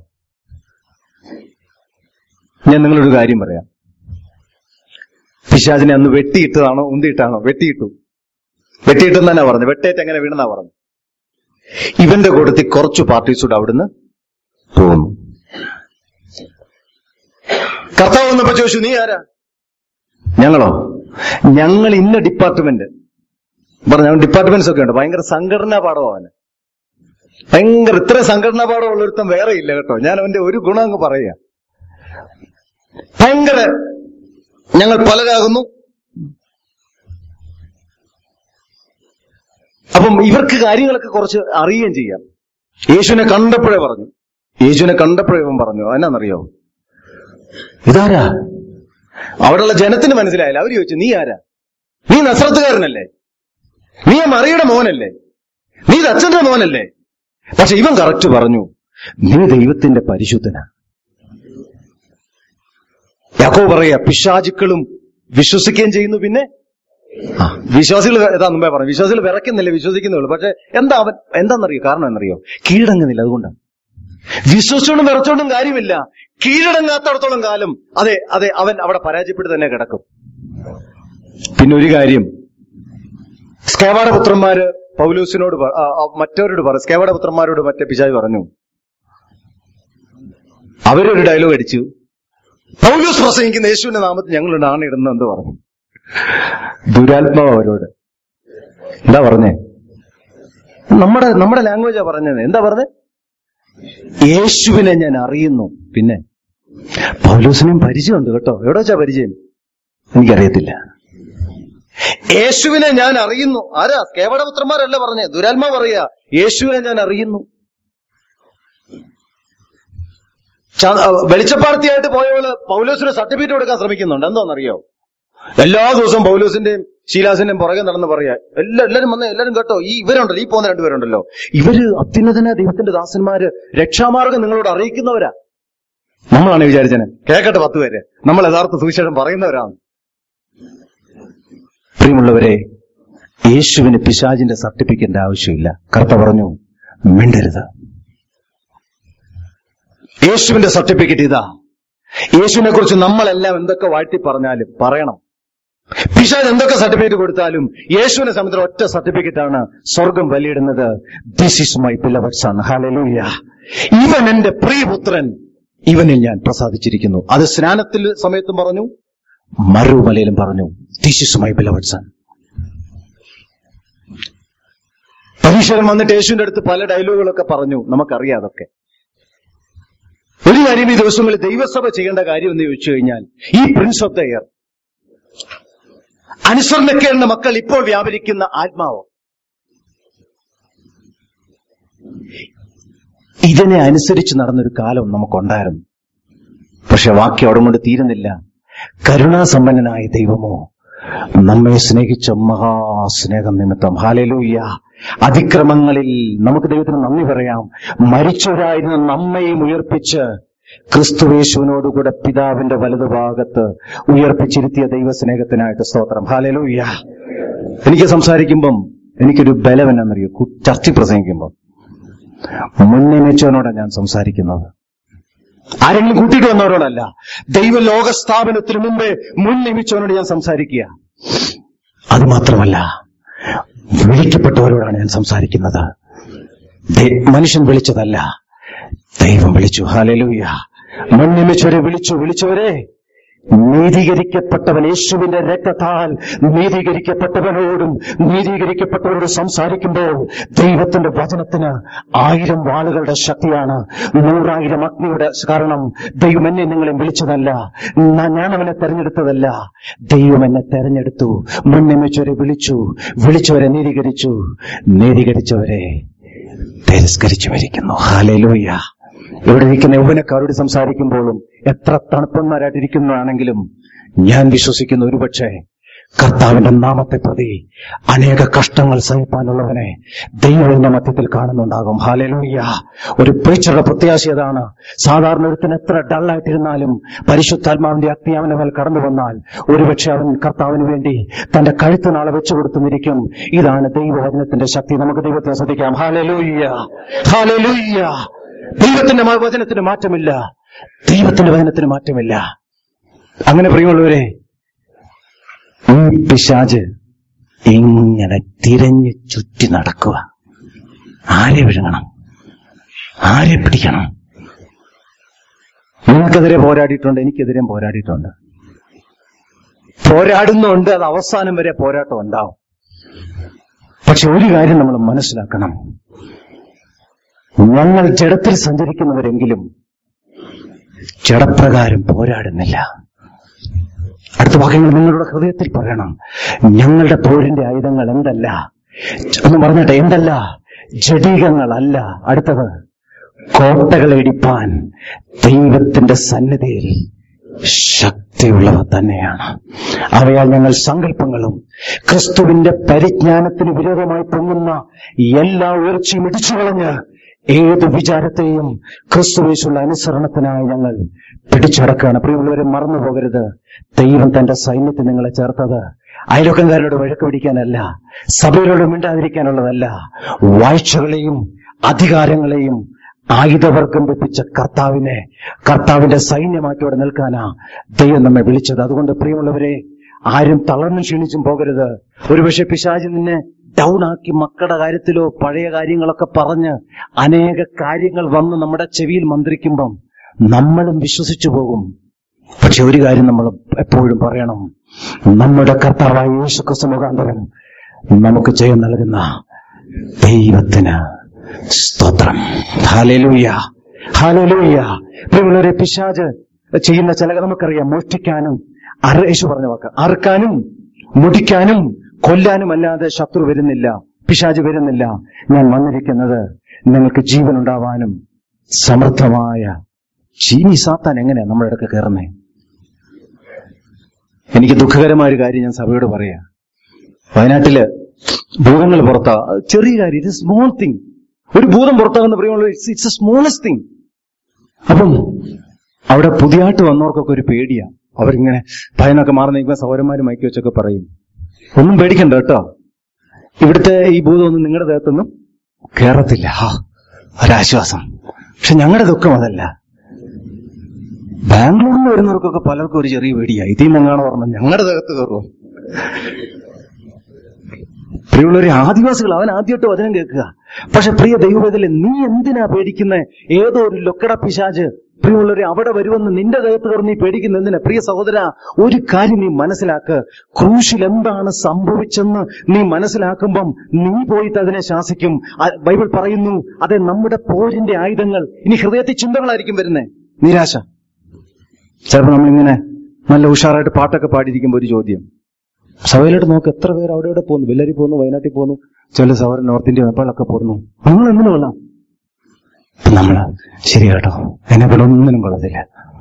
ഞാൻ നിങ്ങളൊരു കാര്യം പറയാം പിശാചിനെ അന്ന് വെട്ടിയിട്ടതാണോ ഉന്തിയിട്ടാണോ വെട്ടിയിട്ടു വെട്ടിയിട്ടെന്ന് തന്നെ പറഞ്ഞു വെട്ടേറ്റ് എങ്ങനെ വീണെന്നാ പറഞ്ഞു ഇവന്റെ കൂട്ടത്തിൽ കുറച്ചു പാർട്ടീസൂടെ അവിടുന്ന് തോന്നു കർത്താവ് വന്നപ്പോ ചോദിച്ചു നീ ആരാ ഞങ്ങളോ ഞങ്ങൾ ഇന്ന ഡിപ്പാർട്ട്മെന്റ് പറഞ്ഞു അവൻ ഡിപ്പാർട്ട്മെന്റ്സ് ഒക്കെ ഉണ്ട് ഭയങ്കര സംഘടനാ പാഠമാണ് അവന് ഭയങ്കര ഇത്ര സംഘടനാ പാഠം ഉള്ളൊരുത്തം വേറെ ഇല്ല കേട്ടോ ഞാൻ അവന്റെ ഒരു ഗുണം അങ്ങ് പറയുക ഭയങ്കര ഞങ്ങൾ പലരാകുന്നു അപ്പം ഇവർക്ക് കാര്യങ്ങളൊക്കെ കുറച്ച് അറിയുകയും ചെയ്യാം യേശുവിനെ കണ്ടപ്പോഴേ പറഞ്ഞു യേശുവിനെ കണ്ടപ്പോഴേ ഇവൻ പറഞ്ഞു എന്നാന്നറിയോ ഇതാരാ അവിടെയുള്ള ജനത്തിന് മനസ്സിലായില്ല അവര് ചോദിച്ചു നീ ആരാ നീ നസ്രത്തുകാരനല്ലേ നീ ആ മറിയുടെ മോനല്ലേ നീ ഇത് അച്ഛന്റെ മോനല്ലേ പക്ഷെ ഇവൻ കറക്റ്റ് പറഞ്ഞു നീ ദൈവത്തിന്റെ പരിശുദ്ധനാ യാക്കോ പറയാ പിശാചുക്കളും വിശ്വസിക്കുകയും ചെയ്യുന്നു പിന്നെ ആ, വിശ്വാസികൾ ഏതാ മുമ്പേ പറഞ്ഞു വിശ്വാസികൾ വിറയ്ക്കുന്നില്ല വിശ്വസിക്കുന്നുള്ളൂ പക്ഷെ എന്താ അവൻ എന്താണെന്നറിയോ കാരണം എന്നറിയോ കീഴടങ്ങുന്നില്ല അതുകൊണ്ടാണ് വിശ്വസിച്ചോണ്ടും വിറച്ചോണ്ടും കാര്യമില്ല കീഴടങ്ങാത്തടത്തോളം കാലം അതെ അതെ അവൻ അവിടെ പരാജയപ്പെട്ട് തന്നെ കിടക്കും പിന്നെ ഒരു കാര്യം സ്കേവാട പുത്രന്മാര് പൗലൂസിനോട് പ- ആ, ആ, മറ്റവരോട് പറ സ്കേവാട പുത്രന്മാരോട് മറ്റേ പിശാജ് പറഞ്ഞു അവരൊരു ഡയലോഗ് അടിച്ചു പൗലൂസ് പ്രസംഗിക്കുന്ന യേശുവിന്റെ നാമത്തിൽ ഞങ്ങൾ നാണിടുന്നു എന്ന് പറഞ്ഞു ദുരാത്മാവ് അവരോട് എന്താ പറഞ്ഞേ നമ്മുടെ നമ്മുടെ ലാംഗ്വേജാ പറഞ്ഞത് എന്താ പറഞ്ഞത് യേശുവിനെ ഞാൻ അറിയുന്നു പിന്നെ പൗലോസിനും പരിചയമുണ്ട് കേട്ടോ എവിടെ വെച്ചാ പരിചയം എനിക്കറിയത്തില്ല യേശുവിനെ ഞാൻ അറിയുന്നു ആരാ കേവടപുത്രന്മാരല്ല പറഞ്ഞേ ദുരാത്മാ പറയാ യേശുവിനെ ഞാൻ അറിയുന്നു ച- ആ, വെളിച്ചപ്പാടത്തിയായിട്ട് പോയവള് പൗലോസിന് സർട്ടിഫിക്കറ്റ് കൊടുക്കാൻ ശ്രമിക്കുന്നുണ്ട് എന്താണെന്നറിയോ എല്ലാ ദിവസവും പൗലോസിന്റെയും ശീലാസിന്റെയും പുറകെ നടന്ന് പറയാ എല്ലാ എല്ലാരും വന്ന് എല്ലാരും കേട്ടോ ഈ ഇവരുണ്ടല്ലോ ഈ പോകുന്ന രണ്ടുപേരുണ്ടല്ലോ ഇവര് അത്യുന്നതന ദൈവത്തിന്റെ ദാസന്മാര് രക്ഷാമാർഗം നിങ്ങളോട് അറിയിക്കുന്നവരാ നമ്മളാണ് വിചാരിച്ചത് കേക്കട്ടെ പത്ത് പേര് നമ്മൾ യഥാർത്ഥ സുവിശേഷം പറയുന്നവരാണ് പ്രിയമുള്ളവരെ യേശുവിന് പിശാചിന്റെ സർട്ടിഫിക്കറ്റിന്റെ ആവശ്യമില്ല കർത്ത പറഞ്ഞു മിണ്ടരുത് യേശുവിന്റെ സർട്ടിഫിക്കറ്റ് ഇതാ യേശുവിനെ കുറിച്ച് നമ്മളെല്ലാം എന്തൊക്കെ വാഴ്ത്തി പറഞ്ഞാലും പറയണം പിശാജ് എന്തൊക്കെ സർട്ടിഫിക്കറ്റ് കൊടുത്താലും യേശുവിനെ സംബന്ധിച്ച ഒറ്റ സർട്ടിഫിക്കറ്റ് ആണ് സ്വർഗം വലിയിടുന്നത് this is my beloved son hallelujah ഇവൻ എന്റെ പ്രിയപുത്രൻ ഇവനിൽ ഞാൻ പ്രസാദിച്ചിരിക്കുന്നു അത് സ്നാനത്തിൽ സമയത്തും പറഞ്ഞു മറുമലയിലും പറഞ്ഞു this is my beloved son പരീക്ഷകൻ വന്നിട്ട് യേശുവിന്റെ അടുത്ത് പല ഡയലോഗുകളൊക്കെ പറഞ്ഞു നമുക്കറിയാം അതൊക്കെ ഒരു കാര്യം ഈ ദിവസങ്ങളിൽ ദൈവസഭ ചെയ്യേണ്ട കാര്യം എന്ന് ചോദിച്ചു കഴിഞ്ഞാൽ ഈ പ്രിൻസ് ഓഫ് ദ എയർ അനുസരണക്കേണ്ട മക്കൾ ഇപ്പോൾ വ്യാപരിക്കുന്ന ആത്മാവ് ഇതിനെ അനുസരിച്ച് നടന്നൊരു കാലം നമുക്കുണ്ടായിരുന്നു പക്ഷെ വാക്യം അവിടെ കൊണ്ട് തീരുന്നില്ല കരുണാസമ്പന്നനായ ദൈവമോ നമ്മെ സ്നേഹിച്ച മഹാസ്നേഹം നിമിത്തം ഹാലലൂയ്യ അതിക്രമങ്ങളിൽ നമുക്ക് ദൈവത്തിന് നന്ദി പറയാം മരിച്ചവരായിരുന്ന നമ്മയും ഉയർപ്പിച്ച് ക്രിസ്തുവേശുവിനോടുകൂടെ പിതാവിന്റെ വലതുഭാഗത്ത് ഉയർപ്പിച്ചിരുത്തിയ ദൈവസ്നേഹത്തിനായിട്ട് സ്തോത്രം ഹാലലൂയ്യ എനിക്ക് സംസാരിക്കുമ്പം എനിക്കൊരു ബലം എന്നറിയോ ചർച്ച പ്രസംഗിക്കുമ്പം മുന്നേ വെച്ചവനോടാണ് ഞാൻ സംസാരിക്കുന്നത് ആരെങ്കിലും കൂട്ടിയിട്ട് വന്നവരോടല്ല ദൈവ ലോകസ്ഥാപനത്തിന് മുമ്പേ മുൻ നിയമിച്ചവനോട് ഞാൻ സംസാരിക്കുക അത് മാത്രമല്ല വിളിക്കപ്പെട്ടവരോടാണ് ഞാൻ സംസാരിക്കുന്നത് ദൈ- മനുഷ്യൻ വിളിച്ചതല്ല ദൈവം വിളിച്ചു ഹാലലൂയ മുൻ നിയമിച്ചവരെ വിളിച്ചു വിളിച്ചവരെ നീതീകരിക്കപ്പെട്ടവൻ യേശുവിന്റെ രക്തത്താൽ നീതീകരിക്കപ്പെട്ടവനോടും നീതീകരിക്കപ്പെട്ടവരോട് സംസാരിക്കുമ്പോൾ ദൈവത്തിന്റെ വചനത്തിന് ആയിരം വാളുകളുടെ ശക്തിയാണ് നൂറായിരം അഗ്നിയുടെ കാരണം ദൈവം എന്നെ നിങ്ങളെ വിളിച്ചതല്ല ന- ഞാൻ അവനെ തെരഞ്ഞെടുത്തതല്ല ദൈവം എന്നെ തെരഞ്ഞെടുത്തു മുൻനിമിച്ചവരെ വിളിച്ചു വിളിച്ചവരെ നീതീകരിച്ചു നീതീകരിച്ചവരെ തിരസ്കരിച്ചു വരിക്കുന്നു ഹാലലൂയ ഇവിടെ ഇരിക്കുന്ന യൗവനക്കാരോട് സംസാരിക്കുമ്പോഴും എത്ര തണുപ്പന്മാരായിട്ടിരിക്കുന്നതാണെങ്കിലും ഞാൻ വിശ്വസിക്കുന്ന ഒരുപക്ഷെ കർത്താവിന്റെ നാമത്തെ പ്രതി അനേക കഷ്ടങ്ങൾ സഹിപ്പാനുള്ളവനെ ദൈവത്തിന്റെ മധ്യത്തിൽ കാണുന്നുണ്ടാകും ഹാലലൂയ്യ ഒരു പ്രീച്ചറുടെ പ്രത്യാശ അതാണ് സാധാരണ ഒരുത്തിന് എത്ര ഡള്ളായിട്ടിരുന്നാലും പരിശുദ്ധാത്മാവിന്റെ അഗ്നിയാവിന്റെ മേൽ കടന്നു വന്നാൽ ഒരുപക്ഷെ അവൻ കർത്താവിന് വേണ്ടി തന്റെ കഴുത്ത് നാളെ വെച്ചു കൊടുത്തുന്നിരിക്കും ഇതാണ് ദൈവവചനത്തിന്റെ ശക്തി നമുക്ക് ദൈവത്തെ ശ്രദ്ധിക്കാം ഹാലലൂയ്യ ഹാലലൂയ്യ ദൈവത്തിന്റെ മ- വചനത്തിന് മാറ്റമില്ല ദൈവത്തിന്റെ വചനത്തിന് മാറ്റമില്ല അങ്ങനെ പ്രിയമുള്ളവരെ ഈ പിശാജ് ഇങ്ങനെ തിരഞ്ഞു ചുറ്റി നടക്കുക ആരെ വിഴുങ്ങണം ആരെ പിടിക്കണം നിങ്ങൾക്കെതിരെ പോരാടിയിട്ടുണ്ട് എനിക്കെതിരെ പോരാടിയിട്ടുണ്ട് പോരാടുന്നുണ്ട് അത് അവസാനം വരെ പോരാട്ടം ഉണ്ടാവും പക്ഷെ ഒരു കാര്യം നമ്മൾ മനസ്സിലാക്കണം ഞങ്ങൾ ജഡത്തിൽ സഞ്ചരിക്കുന്നവരെങ്കിലും ജഡപ്രകാരം പോരാടുന്നില്ല അടുത്ത വാക്യങ്ങൾ നിങ്ങളുടെ ഹൃദയത്തിൽ പറയണം ഞങ്ങളുടെ പോരിന്റെ ആയുധങ്ങൾ എന്തല്ല ഒന്ന് പറഞ്ഞിട്ടെ എന്തല്ല ജഡികങ്ങളല്ല അടുത്തത് കോട്ടകളെ ഇടിപ്പാൻ ദൈവത്തിന്റെ സന്നിധിയിൽ ശക്തിയുള്ളവ തന്നെയാണ് അവയാൽ ഞങ്ങൾ സങ്കല്പങ്ങളും ക്രിസ്തുവിന്റെ പരിജ്ഞാനത്തിന് വിരോധമായി പൊങ്ങുന്ന എല്ലാ ഉയർച്ചയും ഇടിച്ചു കളഞ്ഞ് ഏത് വിചാരത്തെയും ക്രിസ്തുവേശുള്ള അനുസരണത്തിനായി ഞങ്ങൾ പിടിച്ചടക്കുകയാണ് പ്രിയമുള്ളവരെ മറന്നു പോകരുത് ദൈവം തന്റെ സൈന്യത്തിൽ നിങ്ങളെ ചേർത്തത് അയൽവക്കംകാരോട് വഴക്ക് പിടിക്കാനല്ല സഭയിലോട് മിണ്ടാതിരിക്കാനുള്ളതല്ല വാഴ്ചകളെയും അധികാരങ്ങളെയും ആയുധവർഗം വെപ്പിച്ച കർത്താവിനെ കർത്താവിന്റെ സൈന്യമാക്കി അവിടെ നിൽക്കാനാ ദൈവം നമ്മെ വിളിച്ചത് അതുകൊണ്ട് പ്രിയമുള്ളവരെ ആരും തളർന്നും ക്ഷീണിച്ചും പോകരുത് ഒരുപക്ഷെ പിശാചി നിന്നെ ഡൗൺ ആക്കി മക്കളുടെ കാര്യത്തിലോ പഴയ കാര്യങ്ങളൊക്കെ പറഞ്ഞ് അനേക കാര്യങ്ങൾ വന്ന് നമ്മുടെ ചെവിയിൽ മന്ത്രിക്കുമ്പം നമ്മളും വിശ്വസിച്ചു പോകും പക്ഷെ ഒരു കാര്യം നമ്മൾ എപ്പോഴും പറയണം നമ്മുടെ കർത്താവായ യേശു ക്രിസ്തു മുഖാന്തരം നമുക്ക് ജയം നൽകുന്ന ദൈവത്തിന് സ്തോത്രം ഹാലലൂയ ഹാലലൂയ പ്രിയമുള്ളവരെ പിശാജ് ചെയ്യുന്ന ചിലക നമുക്കറിയാം മോഷ്ടിക്കാനും അറ യേശു പറഞ്ഞ വാക്ക് അറുക്കാനും മുടിക്കാനും കൊല്ലാനും അല്ലാതെ ശത്രു വരുന്നില്ല പിശാജ് വരുന്നില്ല ഞാൻ വന്നിരിക്കുന്നത് നിങ്ങൾക്ക് ജീവൻ ഉണ്ടാവാനും സമൃദ്ധമായ ചീനി സാത്താൻ എങ്ങനെയാ നമ്മുടെ ഇടയ്ക്ക് കയറുന്നേ എനിക്ക് ദുഃഖകരമായ ഒരു കാര്യം ഞാൻ സഭയോട് പറയാ വയനാട്ടില് ഭൂതങ്ങൾ പുറത്താ അത് ചെറിയ കാര്യം ഇത് സ്മോൾ തിങ് ഒരു ഭൂതം പുറത്താകുന്ന പ്രിയമുള്ള ഇറ്റ്സ് എ സ്മോളസ്റ്റ് തിങ് അപ്പം അവിടെ പുതിയായിട്ട് വന്നവർക്കൊക്കെ ഒരു പേടിയാ അവരിങ്ങനെ ഭയന്നൊക്കെ മാറി നിൽക്കുമ്പോൾ സൗരന്മാര് മയക്കി വെച്ചൊക്കെ പറയും ഒന്നും പേടിക്കണ്ട കേട്ടോ ഇവിടുത്തെ ഈ ഭൂതമൊന്നും നിങ്ങളുടെ ദേഹത്തൊന്നും കേറത്തില്ല ഹാ, ഒരാശ്വാസം പക്ഷെ ഞങ്ങളുടെ ദുഃഖം അതല്ല ബാംഗ്ലൂരിൽ നിന്ന് വരുന്നവർക്കൊക്കെ പലർക്കും ഒരു ചെറിയ പേടിയാ ഇതിൽ നിന്നാണ് പറഞ്ഞത് ഞങ്ങളുടെ ദേഹത്ത് കയറുമോ പ്രിയമുള്ളവരെ ആദിവാസികൾ അവൻ ആദ്യമായിട്ട് വചനം കേൾക്കുക പക്ഷെ പ്രിയ ദൈവവേദലെ നീ എന്തിനാ പേടിക്കുന്നത് ഏതോ ഒരു ലൊക്കട പിശാജ് പ്രിയമുള്ളവരെ അവിടെ വരുമെന്ന് നിന്റെ ദേഹത്ത് കയറി നീ പേടിക്കുന്ന എന്തിനാ പ്രിയ സഹോദര ഒരു കാര്യം നീ മനസ്സിലാക്ക് ക്രൂശിൽ എന്താണ് സംഭവിച്ചെന്ന് നീ മനസ്സിലാക്കുമ്പം നീ പോയിട്ട് അതിനെ ശാസിക്കും ആ, ബൈബിൾ പറയുന്നു അതെ നമ്മുടെ പോരിന്റെ ആയുധങ്ങൾ ഇനി ഹൃദയത്തിൽ ചിന്തകളായിരിക്കും വരുന്നേ നിരാശ ചിലപ്പോൾ നമ്മളിങ്ങനെ നല്ല ഉഷാറായിട്ട് പാട്ടൊക്കെ പാടിയിരിക്കുമ്പോൾ ഒരു ചോദ്യം സഭയിലോട്ട് നോക്ക് എത്ര പേര് അവിടെ ഇവിടെ പോകുന്നു വെല്ലരി പോകുന്നു വയനാട്ടിൽ പോകുന്നു ചില സഭ നോർത്ത് ഇന്ത്യ നേപ്പാളൊക്കെ പോകുന്നു നിങ്ങൾ എന്തിനു കൊള്ളാം നമ്മള് ശരി കേട്ടോ എന്നെ പോലെ ഒന്നിനും കൊള്ളത്തില്ല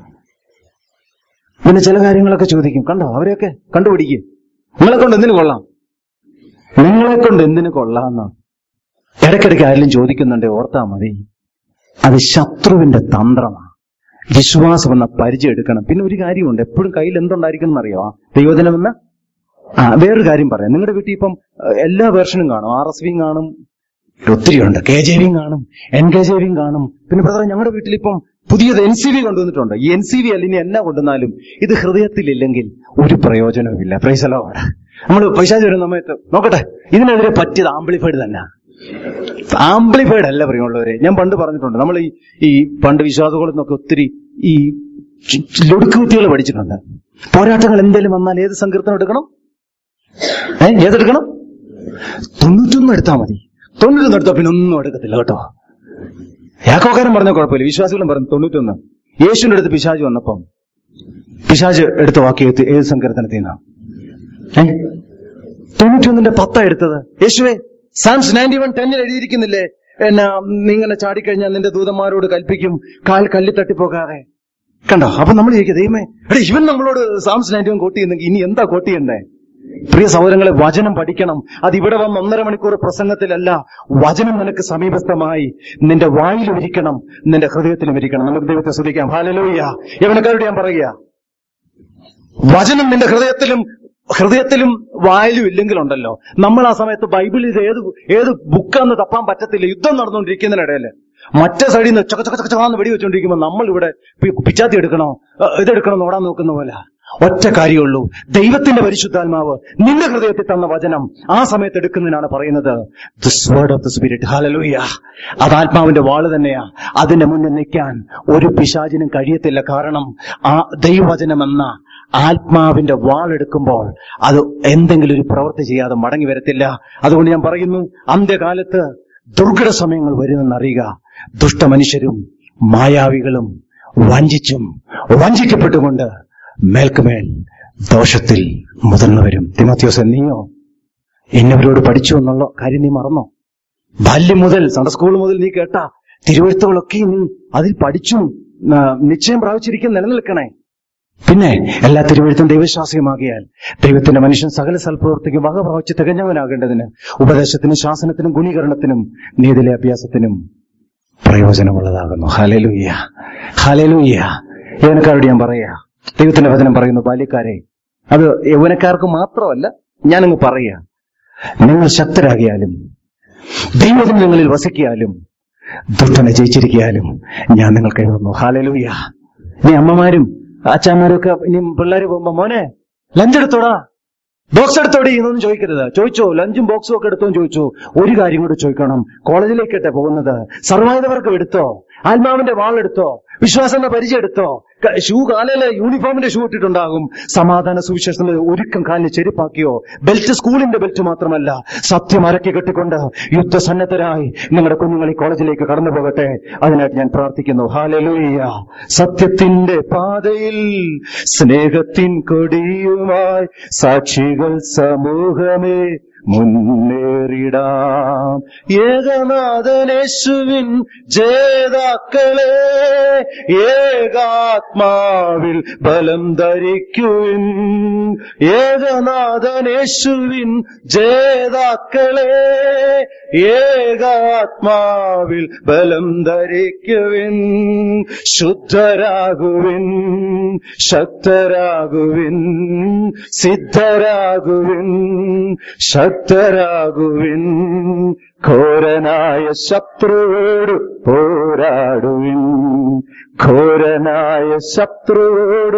പിന്നെ ചില കാര്യങ്ങളൊക്കെ ചോദിക്കും കണ്ടോ അവരെയൊക്കെ കണ്ടുപിടിക്കുക നിങ്ങളെ കൊണ്ട് എന്തിനു കൊള്ളാം നിങ്ങളെ കൊണ്ട് എന്തിനു കൊള്ളാമെന്ന് ഇടയ്ക്കിടയ്ക്ക് ആരെങ്കിലും ചോദിക്കുന്നുണ്ട് ഓർത്താ മതി അത് ശത്രുവിന്റെ തന്ത്രമാണ് വിശ്വാസം എന്ന പരിചയം എടുക്കണം പിന്നെ ഒരു കാര്യമുണ്ട് എപ്പോഴും കയ്യിൽ എന്തുണ്ടായിരിക്കണം എന്നറിയോ ദൈവജനം എന്ന ആ വേറൊരു കാര്യം പറയാം നിങ്ങളുടെ വീട്ടിൽ ഇപ്പം ഏഹ്, എല്ലാ വേർഷനും കാണും ആർ എസ് വിയും കാണും ഒത്തിരി ഉണ്ട് കെ ജെ വിയും കാണും എൻ കെ ജെ വിയും കാണും പിന്നെ ബ്രദർ ഞങ്ങളുടെ വീട്ടിൽ ഇപ്പം പുതിയത് എൻ സി വി കൊണ്ടുവന്നിട്ടുണ്ട് ഈ എൻ സി വി അല്ല ഇനി എന്നാ കൊണ്ടുവന്നാലും ഇത് ഹൃദയത്തിലില്ലെങ്കിൽ ഒരു പ്രയോജനവുമില്ല പ്രൈസലോ നമ്മൾ പൈസ വരുന്ന സമയത്ത് നോക്കട്ടെ ഇതിനെതിരെ പറ്റിയത് ആംപ്ലിഫൈഡ് തന്നെ ആംപ്ലിഫൈഡ് അല്ല പ്രിയമുള്ളവരെ ഞാൻ പണ്ട് പറഞ്ഞിട്ടുണ്ട് നമ്മൾ ഈ ഈ പണ്ട് വിശ്വാസങ്ങളിൽ നിന്നൊക്കെ ഒത്തിരി ഈ ലൊടുക്കുകുത്തികൾ പഠിച്ചിട്ടുണ്ട് പോരാട്ടങ്ങൾ എന്തെങ്കിലും വന്നാൽ ഏത് സങ്കീർത്തനം എടുക്കണം ഏ ഏതെടുക്കണം തൊണ്ണൂറ്റൊന്നും എടുത്താൽ മതി തൊണ്ണൂറ്റൊന്നും എടുത്താൽ പിന്നെ ഒന്നും എടുക്കത്തില്ല കേട്ടോ യാക്കോക്കാരൻ പറഞ്ഞ കുഴപ്പമില്ല വിശ്വാസികളും പറഞ്ഞു തൊണ്ണൂറ്റൊന്ന് യേശുവിന്റെ അടുത്ത് പിശാജ് വന്നപ്പം പിശാജ് എടുത്ത വാക്യം ഏത് ഏത് സങ്കീർത്തനത്തിൽ നിന്നാ ഏ തൊണ്ണൂറ്റിയൊന്നിന്റെ പത്താ എടുത്തത് യേശുവേ സാംസ് നയൻറ്റി വൺ ടെന്നിൽ എഴുതിയിരിക്കുന്നില്ലേ എന്നാ നീ ഇങ്ങനെ ചാടിക്കഴിഞ്ഞാൽ നിന്റെ ദൂതന്മാരോട് കൽപ്പിക്കും കാൽ കല്ലിൽ തട്ടിപ്പോകാതെ കണ്ടോ അപ്പൊ നമ്മൾ ചോദിക്കുക ദൈവമേ എടേ ഇവൻ നമ്മളോട് സാംസ് നയൻറ്റി വൺ കോട്ട് ചെയ്യുന്നെങ്കിൽ ഇനി എന്താ കോട്ട് ചെയ്യണ്ടേ പ്രിയ സഹോദരങ്ങളെ വചനം പഠിക്കണം അത് ഇവിടെ വന്ന് ഒന്നര മണിക്കൂർ പ്രസംഗത്തിലല്ല വചനം നിനക്ക് സമീപസ്ഥമായി നിന്റെ വായിലും ഇരിക്കണം നിന്റെ ഹൃദയത്തിലും ഇരിക്കണം നമുക്ക് ദൈവത്തെ ശ്രദ്ധിക്കാം ഹാലലോയ്യ യവനക്കാരോട് ഞാൻ പറയുക വചനം നിന്റെ ഹൃദയത്തിലും ഹൃദയത്തിലും വായിലും ഇല്ലെങ്കിലുണ്ടല്ലോ നമ്മൾ ആ സമയത്ത് ബൈബിളിൽ ഇത് ഏത് ഏത് ബുക്കാന്ന് തപ്പാൻ പറ്റത്തില്ല യുദ്ധം നടന്നുകൊണ്ടിരിക്കുന്നതിനിടയിൽ മറ്റേ സൈഡിൽ നിന്ന് ചക്ക ചക്ക ചക്കാന്ന് വെടി വെച്ചുകൊണ്ടിരിക്കുമ്പോൾ നമ്മൾ ഇവിടെ പി- പിച്ചാത്തി എടുക്കണോ അഹ് ഇതെടുക്കണോ നോടാൻ നോക്കുന്ന പോലെ ഒറ്റ കാര്യമുള്ളൂ ദൈവത്തിന്റെ പരിശുദ്ധാത്മാവ് നിന്റെ ഹൃദയത്തിൽ തന്ന വചനം ആ സമയത്ത് എടുക്കുന്നതിനാണ് പറയുന്നത് this word of the spirit hallelujah അത് ആത്മാവിന്റെ വാള് തന്നെയാ അതിന്റെ മുന്നിൽ നിൽക്കാൻ ഒരു പിശാചിനും കഴിയത്തില്ല കാരണം ആ ദൈവവചനം എന്ന ആത്മാവിന്റെ വാളെടുക്കുമ്പോൾ അത് എന്തെങ്കിലും ഒരു പ്രവൃത്തി ചെയ്യാതെ മടങ്ങി വരത്തില്ല അതുകൊണ്ട് ഞാൻ പറയുന്നു അന്ത്യകാലത്ത് ദുർഘട സമയങ്ങൾ വരുമെന്നറിയുക ദുഷ്ടമനുഷ്യരും മായാവികളും വഞ്ചിച്ചും വഞ്ചിക്കപ്പെട്ടുകൊണ്ട് മേൽക്കുമേൽ ദോഷത്തിൽ മുതിർന്നവരും തിമത്യോസ് നീയോ എന്നവരോട് പഠിച്ചു എന്നുള്ള കാര്യം നീ മറന്നോ ബാല്യം മുതൽ സൺഡേ സ്കൂൾ മുതൽ നീ കേട്ട തിരുവഴുത്തുകളൊക്കെ നീ അതിൽ പഠിച്ചും ആ, നിശ്ചയം പ്രാപിച്ചിരിക്കും നിലനിൽക്കണേ പിന്നെ എല്ലാ തിരുവഴുത്തും ദൈവശാസ്ത്രമാകിയാൽ ദൈവത്തിന്റെ മനുഷ്യൻ സകല സൽപ്രവൃത്തിക്ക് വക പ്രാപിച്ച് തികഞ്ഞവനാകേണ്ടതിന് ഉപദേശത്തിനും ശാസനത്തിനും ഗുണീകരണത്തിനും നീതിലെ അഭ്യാസത്തിനും പ്രയോജനമുള്ളതാകുന്നു ഹലലുയ്യ ഹലലുയ്യ യവനക്കാരോട് ഞാൻ പറയാ ദൈവത്തിന്റെ വചനം പറയുന്നു ബാല്യക്കാരെ അത് യൗവനക്കാർക്ക് മാത്രമല്ല ഞാനങ്ങ് പറയാ നിങ്ങൾ ശക്തരാകിയാലും ദൈവത്തിന് നിങ്ങളിൽ വസിക്കാലും ദുഷ്ടനെ ജയിച്ചിരിക്കാലും ഞാൻ നിങ്ങൾക്ക് എഴുതുന്നു ഹാലലൂയ ഇനി അമ്മമാരും അച്ഛന്മാരും ഒക്കെ ഇനി പിള്ളേര് പോകുമ്പോ മോനെ ലഞ്ച് എടുത്തോടാ ബോക്സ് എടുത്തോടി എന്നൊന്നും ചോദിക്കരുത് ചോദിച്ചോ ലഞ്ചും ബോക്സും ഒക്കെ എടുത്തോ എന്ന് ചോദിച്ചു ഒരു കാര്യം കൂടി ചോദിക്കണം കോളേജിലേക്കട്ടെ പോകുന്നത് സർവൈതവർക്കും എടുത്തോ ആത്മാവിന്റെ വാളെടുത്തോ വിശ്വാസത്തിന്റെ പരിചയം എടുത്തോ ക- ഷൂ കാലില് യൂണിഫോമിന്റെ ഷൂ ഇട്ടിട്ടുണ്ടാകും സമാധാന സുവിശേഷത്തിൽ ഒരുക്കം കാലിന് ചെരുപ്പാക്കിയോ ബെൽറ്റ് സ്കൂളിന്റെ ബെൽറ്റ് മാത്രമല്ല സത്യം അരക്കി കെട്ടിക്കൊണ്ട് യുദ്ധസന്നദ്ധരായി നിങ്ങളുടെ കുഞ്ഞുങ്ങൾ ഈ കോളേജിലേക്ക് കടന്നു പോകട്ടെ അതിനായിട്ട് ഞാൻ പ്രാർത്ഥിക്കുന്നു ഹാലലൂയ്യ സത്യത്തിന്റെ പാതയിൽ സ്നേഹത്തിൻ കൊടിയുമായി സാക്ഷികൾ സമൂഹമേ മുന്നേറിടാം ഏകനാഥനേശുവിൻ ജേതാക്കളെ ഏകാത്മാവിൽ ബലം ധരിക്കുവിൻ ഏകനാഥനേശുവിൻ ജേതാക്കളെ ഏകാത്മാവിൽ ബലം ധരിക്കുവിൻ ശുദ്ധരാകുവിൻ ശക്തരാകുവിൻ സിദ്ധരാകുവിൻ ശക്തരാകുവിൻ ഘോരനായ ശത്രുവോട് പോരാടുവിൻ ഘോരനായ ശത്രുവോട്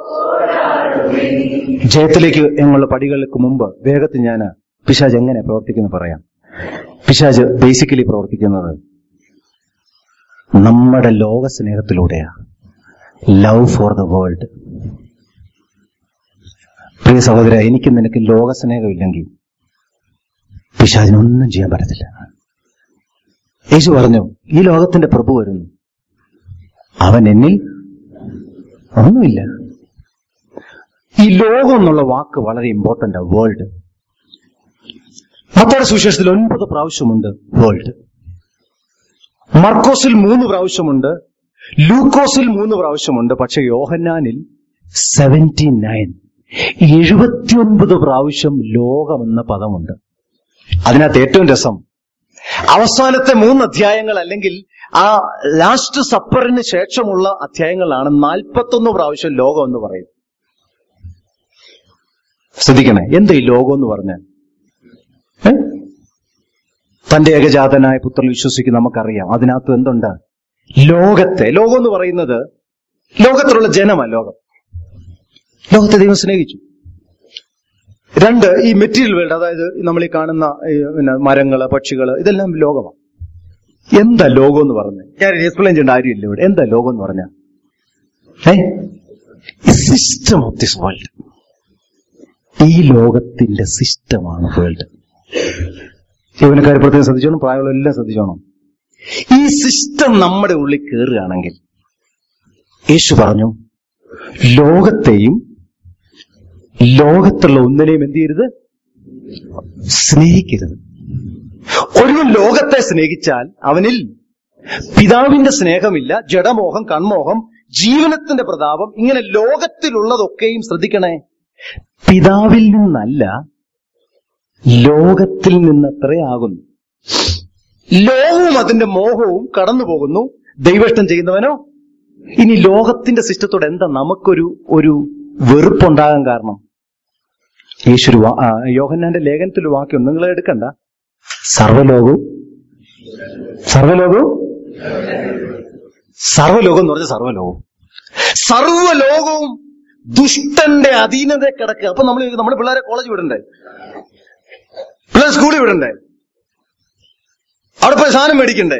ജയത്തിലേക്ക് എന്നുള്ള പടികൾക്ക് മുമ്പ് വേഗത്തിൽ ഞാൻ പിശാജ് എങ്ങനെ പ്രവർത്തിക്കുന്നു പറയാം പിശാജ് ബേസിക്കലി പ്രവർത്തിക്കുന്നത് നമ്മുടെ ലോക സ്നേഹത്തിലൂടെയാണ് ലവ് ഫോർ ദ വേൾഡ് പ്രിയ സഹോദര എനിക്ക് നിനക്ക് ലോക സ്നേഹമില്ലെങ്കിൽ പിശാചിനൊന്നും ചെയ്യാൻ പറ്റത്തില്ല യേശു പറഞ്ഞു ഈ ലോകത്തിന്റെ പ്രഭു വരുന്നു അവൻ എന്നിൽ ഒന്നുമില്ല ഈ ലോകം എന്നുള്ള വാക്ക് വളരെ ഇമ്പോർട്ടന്റ് വേൾഡ് മത്തയുടെ സുവിശേഷത്തിൽ ഒൻപത് പ്രാവശ്യമുണ്ട് വേൾഡ് മർക്കോസിൽ മൂന്ന് പ്രാവശ്യമുണ്ട് ലൂക്കോസിൽ മൂന്ന് പ്രാവശ്യമുണ്ട് പക്ഷെ യോഹന്നാനിൽ സെവന്റി നയൻ എഴുപത്തിയൊൻപത് പ്രാവശ്യം ലോകം എന്ന പദമുണ്ട് അതിനകത്ത് ഏറ്റവും രസം അവസാനത്തെ മൂന്ന് അധ്യായങ്ങൾ അല്ലെങ്കിൽ ആ ലാസ്റ്റ് സപ്പറിന് ശേഷമുള്ള അധ്യായങ്ങളാണ് നാൽപ്പത്തൊന്ന് പ്രാവശ്യം ലോകം എന്ന് പറയും ശ്രദ്ധിക്കണേ എന്താ ഈ ലോകം എന്ന് പറഞ്ഞാൽ ഏ? തന്റെ ഏകജാതനായ പുത്രൻ വിശ്വസിക്കുന്ന നമുക്കറിയാം അതിനകത്ത് എന്തുണ്ട് ലോകത്തെ ലോകം എന്ന് പറയുന്നത് ലോകത്തിലുള്ള ജനമാ ലോകം ലോകത്തെ ദൈവം സ്നേഹിച്ചു രണ്ട് ഈ മെറ്റീരിയൽ വേൾഡ് അതായത് നമ്മൾ ഈ കാണുന്ന ഈ പിന്നെ മരങ്ങള് പക്ഷികള് ഇതെല്ലാം ലോകമാണ് എന്താ ലോകം എന്ന് പറഞ്ഞത് ഞാൻ എക്സ്പ്ലെയിൻ ചെയ്യേണ്ട കാര്യമില്ല ഇവിടെ എന്താ ലോകം എന്ന് പറഞ്ഞ സിസ്റ്റം ഓഫ് ദിസ് വേൾഡ് ഈ ലോകത്തിന്റെ സിസ്റ്റമാണ് വേൾഡ് ജീവനക്കാർ പ്രത്യേകം ശ്രദ്ധിച്ചോണം പ്രായമുള്ള എല്ലാം ശ്രദ്ധിച്ചോണം ഈ സിസ്റ്റം നമ്മുടെ ഉള്ളിൽ കയറുകയാണെങ്കിൽ യേശു പറഞ്ഞു ലോകത്തെയും ലോകത്തുള്ള ഒന്നിനെയും എന്ത് ചെയ്യരുത് സ്നേഹിക്കരുത് ഒരുവൻ ലോകത്തെ സ്നേഹിച്ചാൽ അവനിൽ പിതാവിന്റെ സ്നേഹമില്ല ജഡമോഹം കൺമോഹം ജീവനത്തിന്റെ പ്രതാപം ഇങ്ങനെ ലോകത്തിലുള്ളതൊക്കെയും ശ്രദ്ധിക്കണേ പിതാവിൽ നിന്നല്ല ലോകത്തിൽ നിന്നത്രേ ആകുന്നു ലോകവും അതിന്റെ മോഹവും കടന്നു പോകുന്നു ദൈവേഷ്ടം ചെയ്യുന്നവനോ ഇനി ലോകത്തിന്റെ സിസ്റ്റത്തോട് എന്താ നമുക്കൊരു ഒരു വെറുപ്പുണ്ടാകാൻ കാരണം യേശുരു യോഹന്നാന്റെ ലേഖനത്തിൽ ഒരു വാക്യം നിങ്ങൾ എടുക്കണ്ട സർവലോകവും സർവലോകവും സർവലോകം എന്ന് പറഞ്ഞ സർവലോകവും സർവലോകവും ദുഷ്ടന്റെ അധീനത കിടക്കുക അപ്പൊ നമ്മൾ നമ്മുടെ പിള്ളേരെ കോളേജ് വിടണ്ടേ പിള്ളേർ സ്കൂളിൽ വിടണ്ടേ അവിടെ പോയി സാധനം മേടിക്കണ്ടേ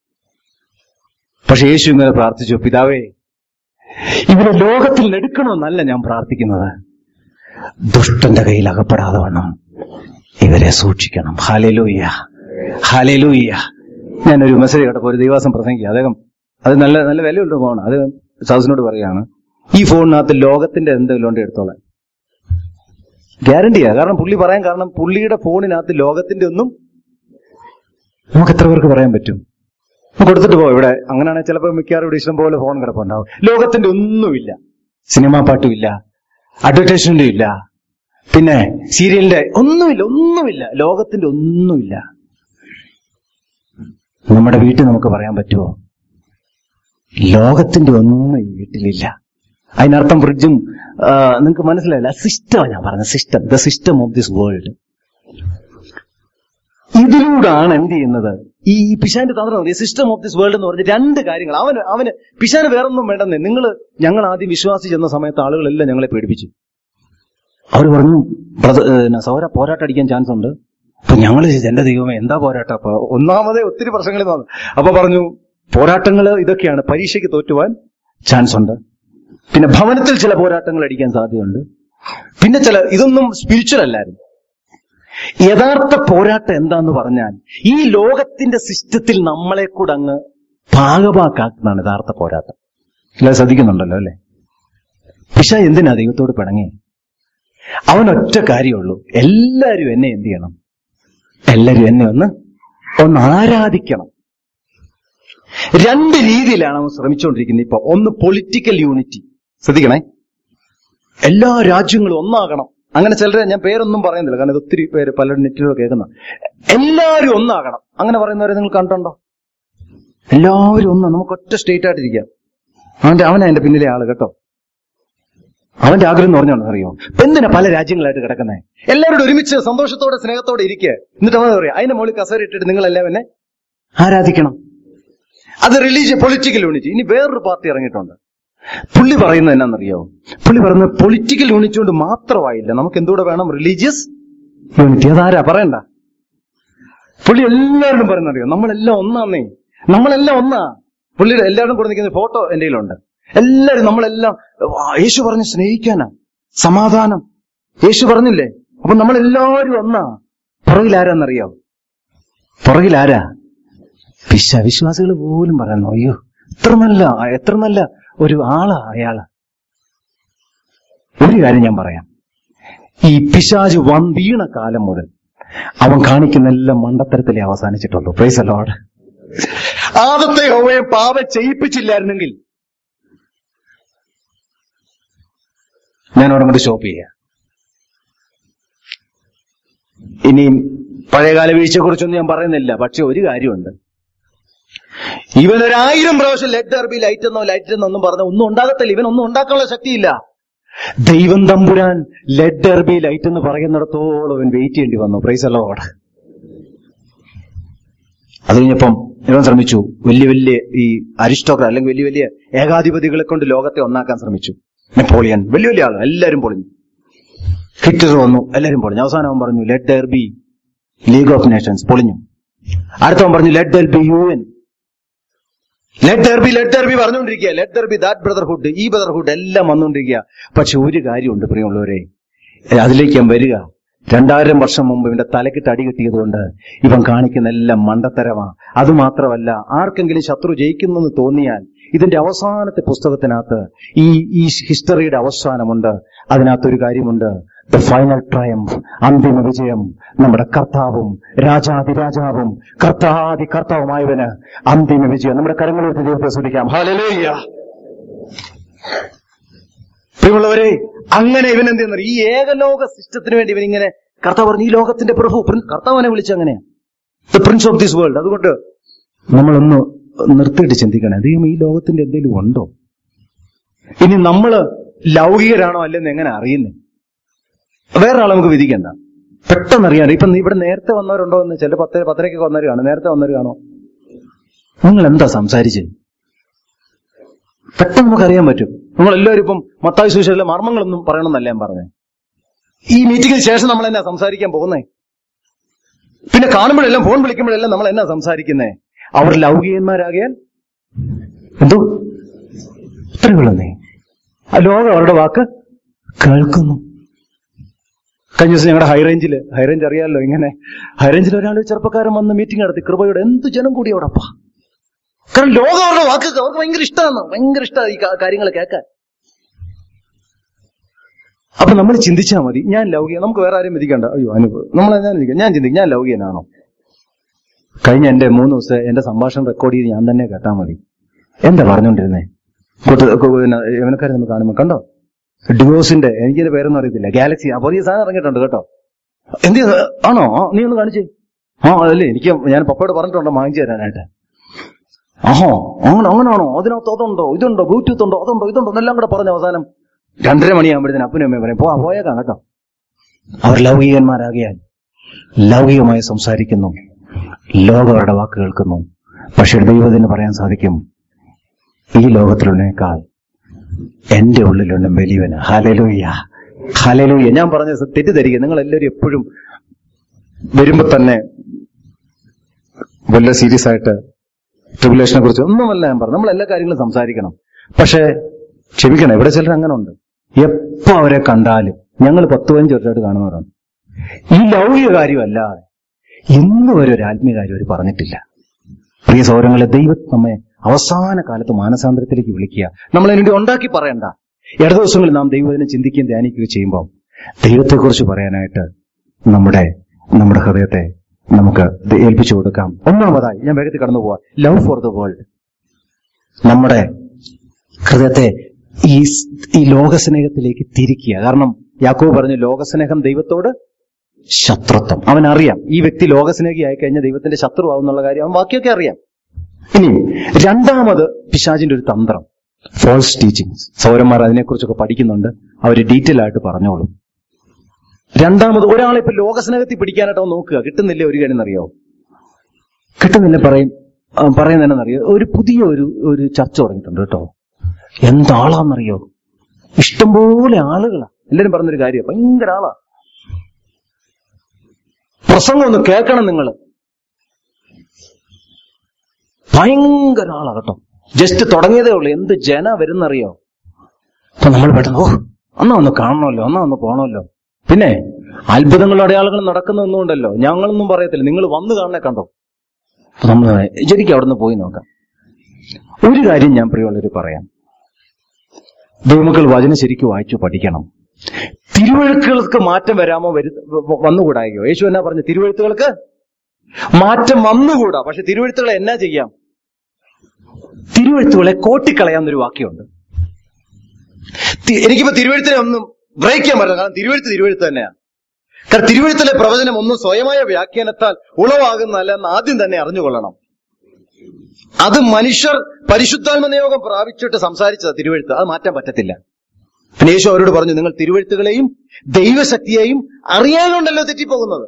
പക്ഷെ യേശു ഇങ്ങനെ പ്രാർത്ഥിച്ചു പിതാവേ ഇവരെ ലോകത്തിൽ എടുക്കണമെന്നല്ല ഞാൻ പ്രാർത്ഥിക്കുന്നത് ദുഷ്ടന്റെ കയ്യിൽ അകപ്പെടാതെ വേണം ഇവരെ സൂക്ഷിക്കണം ഹാലലൂയ്യ ഹാലലൂയ്യ ഞാനൊരു മെസ്സേജ് കേട്ടപ്പോൾ ഒരു ദൈവാസം പ്രസംഗിക്കുക അദ്ദേഹം അത് നല്ല നല്ല വിലയുള്ള ഫോണാണ് അത് സൗസിനോട് പറയാണ് ഈ ഫോണിനകത്ത് ലോകത്തിന്റെ എന്തെങ്കിലും ഉണ്ട് എടുത്തോളാം ഗ്യാരണ്ടിയാ കാരണം പുള്ളി പറയാൻ കാരണം പുള്ളിയുടെ ഫോണിനകത്ത് ലോകത്തിന്റെ ഒന്നും നമുക്ക് എത്ര പേർക്ക് പറയാൻ പറ്റും കൊടുത്തിട്ട് പോ ഇവിടെ അങ്ങനെയാണെങ്കിൽ ചിലപ്പോൾ മിക്കവാറും ഇവിടെ ഇഷ്ടം പോലെ ഫോൺ കിടപ്പുണ്ടാവും ലോകത്തിന്റെ ഒന്നുമില്ല സിനിമാ പാട്ടും ഇല്ല അഡ്വർടൈസ്മെന്റും ഇല്ല പിന്നെ സീരിയലിന്റെ ഒന്നുമില്ല ഒന്നുമില്ല ലോകത്തിന്റെ ഒന്നുമില്ല നമ്മുടെ വീട്ടിൽ നമുക്ക് പറയാൻ പറ്റുമോ ലോകത്തിന്റെ ഒന്നും ഈ വീട്ടിലില്ല അതിനർത്ഥം ഫ്രിഡ്ജും നിങ്ങൾക്ക് മനസ്സിലായില്ല സിസ്റ്റമാണ് ഞാൻ പറഞ്ഞ system the system of this world ഇതിലൂടാണ് എന്ത് ചെയ്യുന്നത് ഈ പിശാന്റെ തന്ത്രം സിസ്റ്റം ഓഫ് ദിസ് വേൾഡ് എന്ന് പറഞ്ഞ രണ്ട് കാര്യങ്ങൾ അവന് അവന് പിശാന് വേറൊന്നും വേണ്ടെന്നേ നിങ്ങൾ ഞങ്ങൾ ആദ്യം വിശ്വാസി ചെന്ന സമയത്ത് ആളുകളെല്ലാം ഞങ്ങളെ പേടിപ്പിച്ചു അവർ പറഞ്ഞു "ബ്രദ- ഏ, ന- സൗര പോരാട്ടടിക്കാൻ ചാൻസ് ഉണ്ട് അപ്പൊ ഞങ്ങൾ എന്റെ ദൈവമേ എന്താ പോരാട്ടം അപ്പൊ ഒന്നാമതേ ഒത്തിരി പ്രശ്നങ്ങളിൽ വന്നു അപ്പൊ പറഞ്ഞു പോരാട്ടങ്ങൾ ഇതൊക്കെയാണ് പരീക്ഷയ്ക്ക് തോറ്റുവാൻ ചാൻസ് ഉണ്ട് പിന്നെ ഭവനത്തിൽ ചില പോരാട്ടങ്ങൾ അടിക്കാൻ സാധ്യതയുണ്ട് പിന്നെ ചില ഇതൊന്നും സ്പിരിച്വൽ അല്ലായിരുന്നു യഥാർത്ഥ പോരാട്ടം എന്താന്ന് പറഞ്ഞാൽ ഈ ലോകത്തിന്റെ സിസ്റ്റത്തിൽ നമ്മളെ കൂടെ അങ്ങ് ഭാഗമാക്കാക്കുന്നതാണ് യഥാർത്ഥ പോരാട്ടം അല്ല ശ്രദ്ധിക്കുന്നുണ്ടല്ലോ അല്ലെ പിശ എന്തിനാ ദൈവത്തോട് പിണങ്ങി അവൻ ഒറ്റ കാര്യമുള്ളൂ എല്ലാരും എന്നെ എന്ത് ചെയ്യണം എല്ലാരും എന്നെ ഒന്ന് ഒന്ന് ആരാധിക്കണം രണ്ട് രീതിയിലാണ് അവൻ ശ്രമിച്ചുകൊണ്ടിരിക്കുന്നത് ഇപ്പൊ ഒന്ന് പൊളിറ്റിക്കൽ യൂണിറ്റി ശ്രദ്ധിക്കണേ എല്ലാ രാജ്യങ്ങളും ഒന്നാകണം അങ്ങനെ ചിലരെ ഞാൻ പേരൊന്നും പറയുന്നില്ല കാരണം ഇത് ഒത്തിരി പേര് പലരും നെറ്റിലൂടെ കേൾക്കുന്ന എല്ലാവരും ഒന്നാകണം അങ്ങനെ പറയുന്നവരെ നിങ്ങൾ കണ്ടുണ്ടോ എല്ലാവരും ഒന്ന് നമുക്ക് ഒറ്റ സ്റ്റേറ്റ് ആയിട്ടിരിക്കാം അവന്റെ അവനാ എന്റെ പിന്നിലെ ആള് കേട്ടോ അവന്റെ ആഗ്രഹം എന്ന് പറഞ്ഞോണ്ട് അറിയോ ഇപ്പൊ എന്തിനാ പല രാജ്യങ്ങളായിട്ട് കിടക്കുന്നത് എല്ലാവരോടും ഒരുമിച്ച് സന്തോഷത്തോടെ സ്നേഹത്തോടെ ഇരിക്കുക എന്നിട്ട് അവൻ പറയാം അതിന്റെ മുകളിൽ കസേര ഇട്ടിട്ട് നിങ്ങൾ എല്ലാവരും ആരാധിക്കണം അത് റിലീജിയ പൊളിറ്റിക്കൽ യൂണിറ്റി ഇനി വേറൊരു പാർട്ടി ഇറങ്ങിയിട്ടുണ്ട് പുള്ളി പറയുന്നത് എന്നാണെന്നറിയാവോ പുള്ളി പറയുന്നത് പൊളിറ്റിക്കൽ യൂണിറ്റി കൊണ്ട് മാത്രമായില്ല നമുക്ക് എന്തുകൂടെ വേണം റിലീജിയസ് യൂണിറ്റി അതാരാ പറയണ്ട പുള്ളി എല്ലാവരോടും പറയുന്നറിയോ നമ്മളെല്ലാം ഒന്നാന്നേ നമ്മളെല്ലാം ഒന്നാ പുള്ളിയുടെ എല്ലാവരും കൂടെ നിൽക്കുന്ന ഫോട്ടോ എന്റെ കയ്യിലുണ്ട് എല്ലാവരും നമ്മളെല്ലാം ആ, യേശു പറഞ്ഞ് സ്നേഹിക്കാനാ സമാധാനം യേശു പറഞ്ഞില്ലേ അപ്പൊ നമ്മളെല്ലാവരും ഒന്നാ പുറകിൽ ആരാന്നറിയാവോ പുറകിൽ ആരാ പിശ വിശ്വാസികൾ പോലും പറയുന്നു അയ്യോ എത്ര നല്ല എത്ര നല്ല ഒരു ആളാ അയാള് ഒരു കാര്യം ഞാൻ പറയാം ഈ പിശാജ് വൻ വീണ കാലം മുതൽ അവൻ കാണിക്കുന്ന എല്ലാം മണ്ടത്തരത്തിലേ അവസാനിച്ചിട്ടുള്ളൂ പ്രൈസ് അലോഡ് ആദത്തെ ഹോവയെ പാവ ചെയ്യിപ്പിച്ചില്ലായിരുന്നെങ്കിൽ ഞാൻ അവിടെ കൊണ്ട് ഷോപ്പ് ചെയ്യാം ഇനിയും പഴയകാല വീഴ്ചയെ കുറിച്ചൊന്നും ഞാൻ പറയുന്നില്ല പക്ഷെ ഒരു കാര്യമുണ്ട് ഇവൻ ഒരായിരം പ്രാവശ്യം ലെറ്റ് ഡർബി ലൈറ്റ് എന്നോ ലൈറ്റ് എന്നൊന്നും പറഞ്ഞ ഒന്നും ഉണ്ടാകത്തില്ല ഇവൻ ഒന്നും ഉണ്ടാക്കാനുള്ള ശക്തിയില്ല ദൈവം തമ്പുരാൻ ലെഡ് ഡർബി ലൈറ്റ് എന്ന് പറയുന്നിടത്തോളം അവൻ വെയിറ്റ് ചെയ്യേണ്ടി വന്നു പ്രൈസ് അലോട് അത് കഴിഞ്ഞപ്പം ഇവൻ ശ്രമിച്ചു വലിയ വലിയ ഈ അരിസ്റ്റോക്ര അല്ലെങ്കിൽ വലിയ വലിയ ഏകാധിപതികളെ കൊണ്ട് ലോകത്തെ ഒന്നാക്കാൻ ശ്രമിച്ചു നെപ്പോളിയൻ വലിയ വലിയ ആള് എല്ലാവരും പൊളിഞ്ഞു ഹിറ്റ്ലർ വന്നു എല്ലാവരും പൊളിഞ്ഞു അവസാനം അവൻ പറഞ്ഞു let there be League of Nations പൊളിഞ്ഞു അടുത്തവൻ പറഞ്ഞു let there be U N let there be let there be പറഞ്ഞുകൊണ്ടിരിക്കുക let there be that brotherhood ഈ ബ്രദർഹുഡ് എല്ലാം വന്നുകൊണ്ടിരിക്കുക പക്ഷെ ഒരു കാര്യമുണ്ട് പ്രിയമുള്ളവരെ അതിലേക്ക് ഞാൻ വരിക രണ്ടായിരം വർഷം മുമ്പ് ഇവന്റെ തലക്കിട്ട് അടി കിട്ടിയതുകൊണ്ട് ഇവൻ കാണിക്കുന്ന എല്ലാം മണ്ടത്തരമാ അത് മാത്രമല്ല ആർക്കെങ്കിലും ശത്രു ജയിക്കുന്നെന്ന് തോന്നിയാൽ ഇതിന്റെ അവസാനത്തെ പുസ്തകത്തിനകത്ത് ഈ ഈ ഹിസ്റ്ററിയുടെ അവസാനമുണ്ട് അതിനകത്തൊരു കാര്യമുണ്ട് ദ ഫൈനൽ ട്രയംഫ് അന്തിമ വിജയം നമ്മുടെ കർത്താവും രാജാതിരാജാവും കർത്താതി കർത്താവുമായവന് അന്തിമ വിജയം നമ്മുടെ കരങ്ങളെടുത്ത് ദൈവത്തെ ശ്രദ്ധിക്കാം ഹാലലേയ്യ പ്രിയമുള്ളവരെ അങ്ങനെ ഇവൻ എന്ത് ചെയ്യുന്നത് ഈ ഏകലോക സിസ്റ്റത്തിന് വേണ്ടി ഇവൻ ഇങ്ങനെ കർത്താവ് പറഞ്ഞു ഈ ലോകത്തിന്റെ പ്രഭു പ്രിൻ- കർത്താവ് അവനെ വിളിച്ച അങ്ങനെയാ the prince of this world അതുകൊണ്ട് നമ്മളൊന്ന് നിർത്തിയിട്ട് ചിന്തിക്കണേ ദൈവം ഈ ലോകത്തിന്റെ എന്തെങ്കിലും ഉണ്ടോ ഇനി നമ്മള് ലൗകികരാണോ അല്ലെന്ന് എങ്ങനെ അറിയുന്നേ വേറെ ആളെ നമുക്ക് വിധിക്കണ്ട പെട്ടെന്ന് അറിയാൻ ഇപ്പൊ ഇവിടെ നേരത്തെ വന്നവരുണ്ടോ എന്ന് ചില പത്ത് പത്തരയ്ക്ക് വന്നവർ കാണും നേരത്തെ വന്നവർ കാണോ നിങ്ങൾ എന്താ സംസാരിച്ചത് പെട്ടെന്ന് നമുക്ക് അറിയാൻ പറ്റും നമ്മൾ എല്ലാവരും ഇപ്പം മത്തായി സുശേഷിലെ മർമ്മങ്ങളൊന്നും പറയണമെന്നല്ല ഞാൻ പറഞ്ഞത് ഈ മീറ്റിംഗിന് ശേഷം നമ്മൾ എന്നാ സംസാരിക്കാൻ പോകുന്നേ പിന്നെ കാണുമ്പോഴെല്ലാം ഫോൺ വിളിക്കുമ്പോഴെല്ലാം നമ്മൾ എന്നാ സംസാരിക്കുന്നേ അവർ ലൗകികന്മാരാകിയാൽ എന്തോ ഇത്രയുള്ളന്നേ ആ ലോകം അവരുടെ വാക്ക് കേൾക്കുന്നു കഴിഞ്ഞ ദിവസം ഞങ്ങളുടെ ഹൈറേഞ്ചിൽ ഹൈറേഞ്ച് അറിയാമല്ലോ ഇങ്ങനെ ഹൈറേഞ്ചിൽ ഒരാൾ ചെറുപ്പക്കാരൻ വന്ന് മീറ്റിംഗ് നടത്തി കൃപയുടെ എന്ത് ജനം കൂടി അവിടെ അപ്പാ കാരണം ലോകം അവരുടെ വാക്ക് അവർക്ക് ഭയങ്കര ഇഷ്ടമാണ് ഭയങ്കര ഇഷ്ടമാണ് ഈ കാര്യങ്ങൾ കേൾക്കാൻ അപ്പൊ നമ്മൾ ചിന്തിച്ചാൽ മതി ഞാൻ ലൗകിക നമുക്ക് വേറെ ആരെയും വിധിക്കണ്ട അയ്യോ അനുഭവം നമ്മൾ ഞാൻ ചിന്തിക്കാം ഞാൻ ചിന്തിക്കും ഞാൻ ലൗകികനാണോ കഴിഞ്ഞ എന്റെ മൂന്ന് ദിവസം എന്റെ സംഭാഷണം റെക്കോർഡ് ചെയ്ത് ഞാൻ തന്നെ കേട്ടാ മതി എന്താ പറഞ്ഞുകൊണ്ടിരുന്നേ കൂട്ട- കു- പിന്നെ യവനക്കാരെ നമ്മൾ കാണുമ്പോൾ കണ്ടോ ഡിവോഴ്സിന്റെ എനിക്കിത് പേരൊന്നും അറിയത്തില്ല ഗാലക്സി ആ പുതിയ സാധനം ഇറങ്ങിയിട്ടുണ്ട് കേട്ടോ എന്ത് ചെയ്ത്? ആണോ ആ, നീ ഒന്ന് കാണിച്ചേ ആ അതല്ലേ എനിക്ക് ഞാൻ പപ്പയോട് പറഞ്ഞിട്ടുണ്ടോ വാങ്ങിച്ചു തരാനായിട്ട് ആഹോ അങ്ങനെ അങ്ങനാണോ അതിനകത്ത് അതുണ്ടോ ഇതുണ്ടോ ബ്ലൂടൂത്ത് ഉണ്ടോ അതുണ്ടോ ഇതുണ്ടോ എന്നെല്ലാം കൂടെ പറഞ്ഞ അവസാനം രണ്ടര മണിയാകുമ്പോഴത്തേന് അപ്പനും അമ്മയും പറയും പോവാ പോയേക്കാം കേട്ടോ അവർ ലൗകികന്മാരാകിയാൽ ലൗകികമായി സംസാരിക്കുന്നു ലോകം അവരുടെ വാക്ക് കേൾക്കുന്നു പക്ഷെ ദൈവത്തിന് പറയാൻ സാധിക്കും ഈ ലോകത്തിലുള്ളതിനേക്കാൾ എന്റെ ഉള്ളിലുള്ള വലിയവന് ഹലലൂയ ഹലലൂയ ഞാൻ പറഞ്ഞ തെറ്റിദ്ധരിക്കുക നിങ്ങൾ എല്ലാവരും എപ്പോഴും വരുമ്പോ തന്നെ വല്ല സീരിയസ് ആയിട്ട് ട്രിബുലേഷനെ കുറിച്ച് ഒന്നുമല്ല ഞാൻ പറഞ്ഞു നമ്മൾ എല്ലാ കാര്യങ്ങളും സംസാരിക്കണം പക്ഷേ ക്ഷമിക്കണം ഇവിടെ ചിലർ അങ്ങനെ ഉണ്ട് എപ്പോ അവരെ കണ്ടാലും ഞങ്ങൾ പത്ത് പതിനഞ്ച് വർഷമായിട്ട് കാണുന്നവരാണ് ഈ ലൗകിക കാര്യമല്ലാതെ ഇന്ന് വരെ ഒരു ആത്മീയ കാര്യം അവർ പറഞ്ഞിട്ടില്ല പ്രിയ സൗരങ്ങളെ ദൈവം നമ്മെ അവസാന കാലത്ത് മാനസാന്തരത്തിലേക്ക് വിളിക്കുക നമ്മൾ അതിനുവേണ്ടി ഉണ്ടാക്കി പറയണ്ട ഇട ദിവസങ്ങളിൽ നാം ദൈവത്തിനെ ചിന്തിക്കുകയും ധ്യാനിക്കുകയും ചെയ്യുമ്പോൾ ദൈവത്തെക്കുറിച്ച് പറയാനായിട്ട് നമ്മുടെ നമ്മുടെ ഹൃദയത്തെ നമുക്ക് ദ- ഏൽപ്പിച്ചു കൊടുക്കാം ഒന്നാമതായി ഞാൻ വേഗത്തിൽ കടന്നു പോവാം ലവ് ഫോർ ദ വേൾഡ് നമ്മുടെ ഹൃദയത്തെ ഈ സ്- ഈ ലോകസ്നേഹത്തിലേക്ക് തിരിക്കുക കാരണം യാക്കോബ് പറഞ്ഞു ലോകസ്നേഹം ദൈവത്തോട് ശത്രുത്വം അവൻ അറിയാം ഈ വ്യക്തി ലോകസ്നേഹി ആയി കഴിഞ്ഞാൽ ദൈവത്തിന്റെ ശത്രുവാകും എന്നുള്ള കാര്യം അവൻ ബാക്കിയൊക്കെ അറിയാം ഇനി രണ്ടാമത് പിശാചിന്റെ ഒരു തന്ത്രം ഫോൾസ് ടീച്ചിങ്സ് സൗരന്മാർ അതിനെക്കുറിച്ചൊക്കെ പഠിക്കുന്നുണ്ട് അവർ ഡീറ്റെയിൽ ആയിട്ട് പറഞ്ഞോളൂ രണ്ടാമത് ഒരാളെ ഇപ്പൊ ലോകസ്നേഹത്തിൽ പിടിക്കാനായിട്ട് അവൻ നോക്കുക കിട്ടുന്നില്ല ഒരു കാര്യം അറിയോ കിട്ടുന്നില്ല പറയും ആ, പറയുന്നതെന്നറിയോ ഒരു പുതിയ ഒരു ഒരു ചർച്ച തുടങ്ങിയിട്ടുണ്ട് കേട്ടോ എന്താളാന്നറിയോ ഇഷ്ടംപോലെ ആളുകളാ എല്ലാരും പറഞ്ഞൊരു കാര്യം ഭയങ്കര ആളാ പ്രസംഗം ഒന്ന് കേൾക്കണം നിങ്ങൾ ഭയങ്കര ആളാ കേട്ടോ ജസ്റ്റ് തുടങ്ങിയതേ ഉള്ളൂ എന്ത് ജന വരുന്നറിയോ അപ്പൊ നമ്മൾ പെട്ടെന്ന് ഓ എന്നാ ഒന്ന് കാണണമല്ലോ എന്നാ ഒന്ന് പോണമല്ലോ പിന്നെ അത്ഭുതങ്ങളും അടയാളങ്ങളും നടക്കുന്നൊന്നുമുണ്ടല്ലോ ഞങ്ങളൊന്നും പറയത്തില്ല നിങ്ങൾ വന്ന് കാണണേ കണ്ടോ അപ്പൊ നമ്മൾ ശരിക്കും അവിടെ നിന്ന് പോയി നോക്കാം ഒരു കാര്യം ഞാൻ പ്രിയമുള്ളവർ പറയാം ദൈവമക്കൾ വചനം ശരിക്കും വായിച്ചു പഠിക്കണം തിരുവഴുത്തുകൾക്ക് മാറ്റം വരാമോ വരു വ- വന്നുകൂടായോ യേശു എന്നാ പറഞ്ഞു തിരുവഴുത്തുകൾക്ക് മാറ്റം വന്നുകൂടാ പക്ഷെ തിരുവഴുത്തുകളെ എന്നാ ചെയ്യാം തിരുവഴുത്തുകളെ കോട്ടിക്കളയാന്നൊരു വാക്യമുണ്ട് തി- എനിക്കിപ്പോ തിരുവഴുത്തിനെ ഒന്നും ബ്രേക്ക് ചെയ്യാൻ പറ്റില്ല കാരണം തിരുവഴുത്ത് തിരുവഴുത്ത് തന്നെയാണ് കാരണം തിരുവഴുത്തിലെ പ്രവചനം ഒന്നും സ്വയമായ വ്യാഖ്യാനത്താൽ ഉളവാകുന്നതല്ല എന്ന് ആദ്യം തന്നെ അറിഞ്ഞുകൊള്ളണം അത് മനുഷ്യർ പരിശുദ്ധാത്മ നിയോഗം പ്രാപിച്ചിട്ട് സംസാരിച്ചത് തിരുവഴുത്ത് അത് മാറ്റാൻ പറ്റത്തില്ല പിന്നെ യേശു അവരോട് പറഞ്ഞു നിങ്ങൾ തിരുവഴുത്തുകളെയും ദൈവശക്തിയെയും അറിയാനുണ്ടല്ലോ തെറ്റിപ്പോകുന്നത്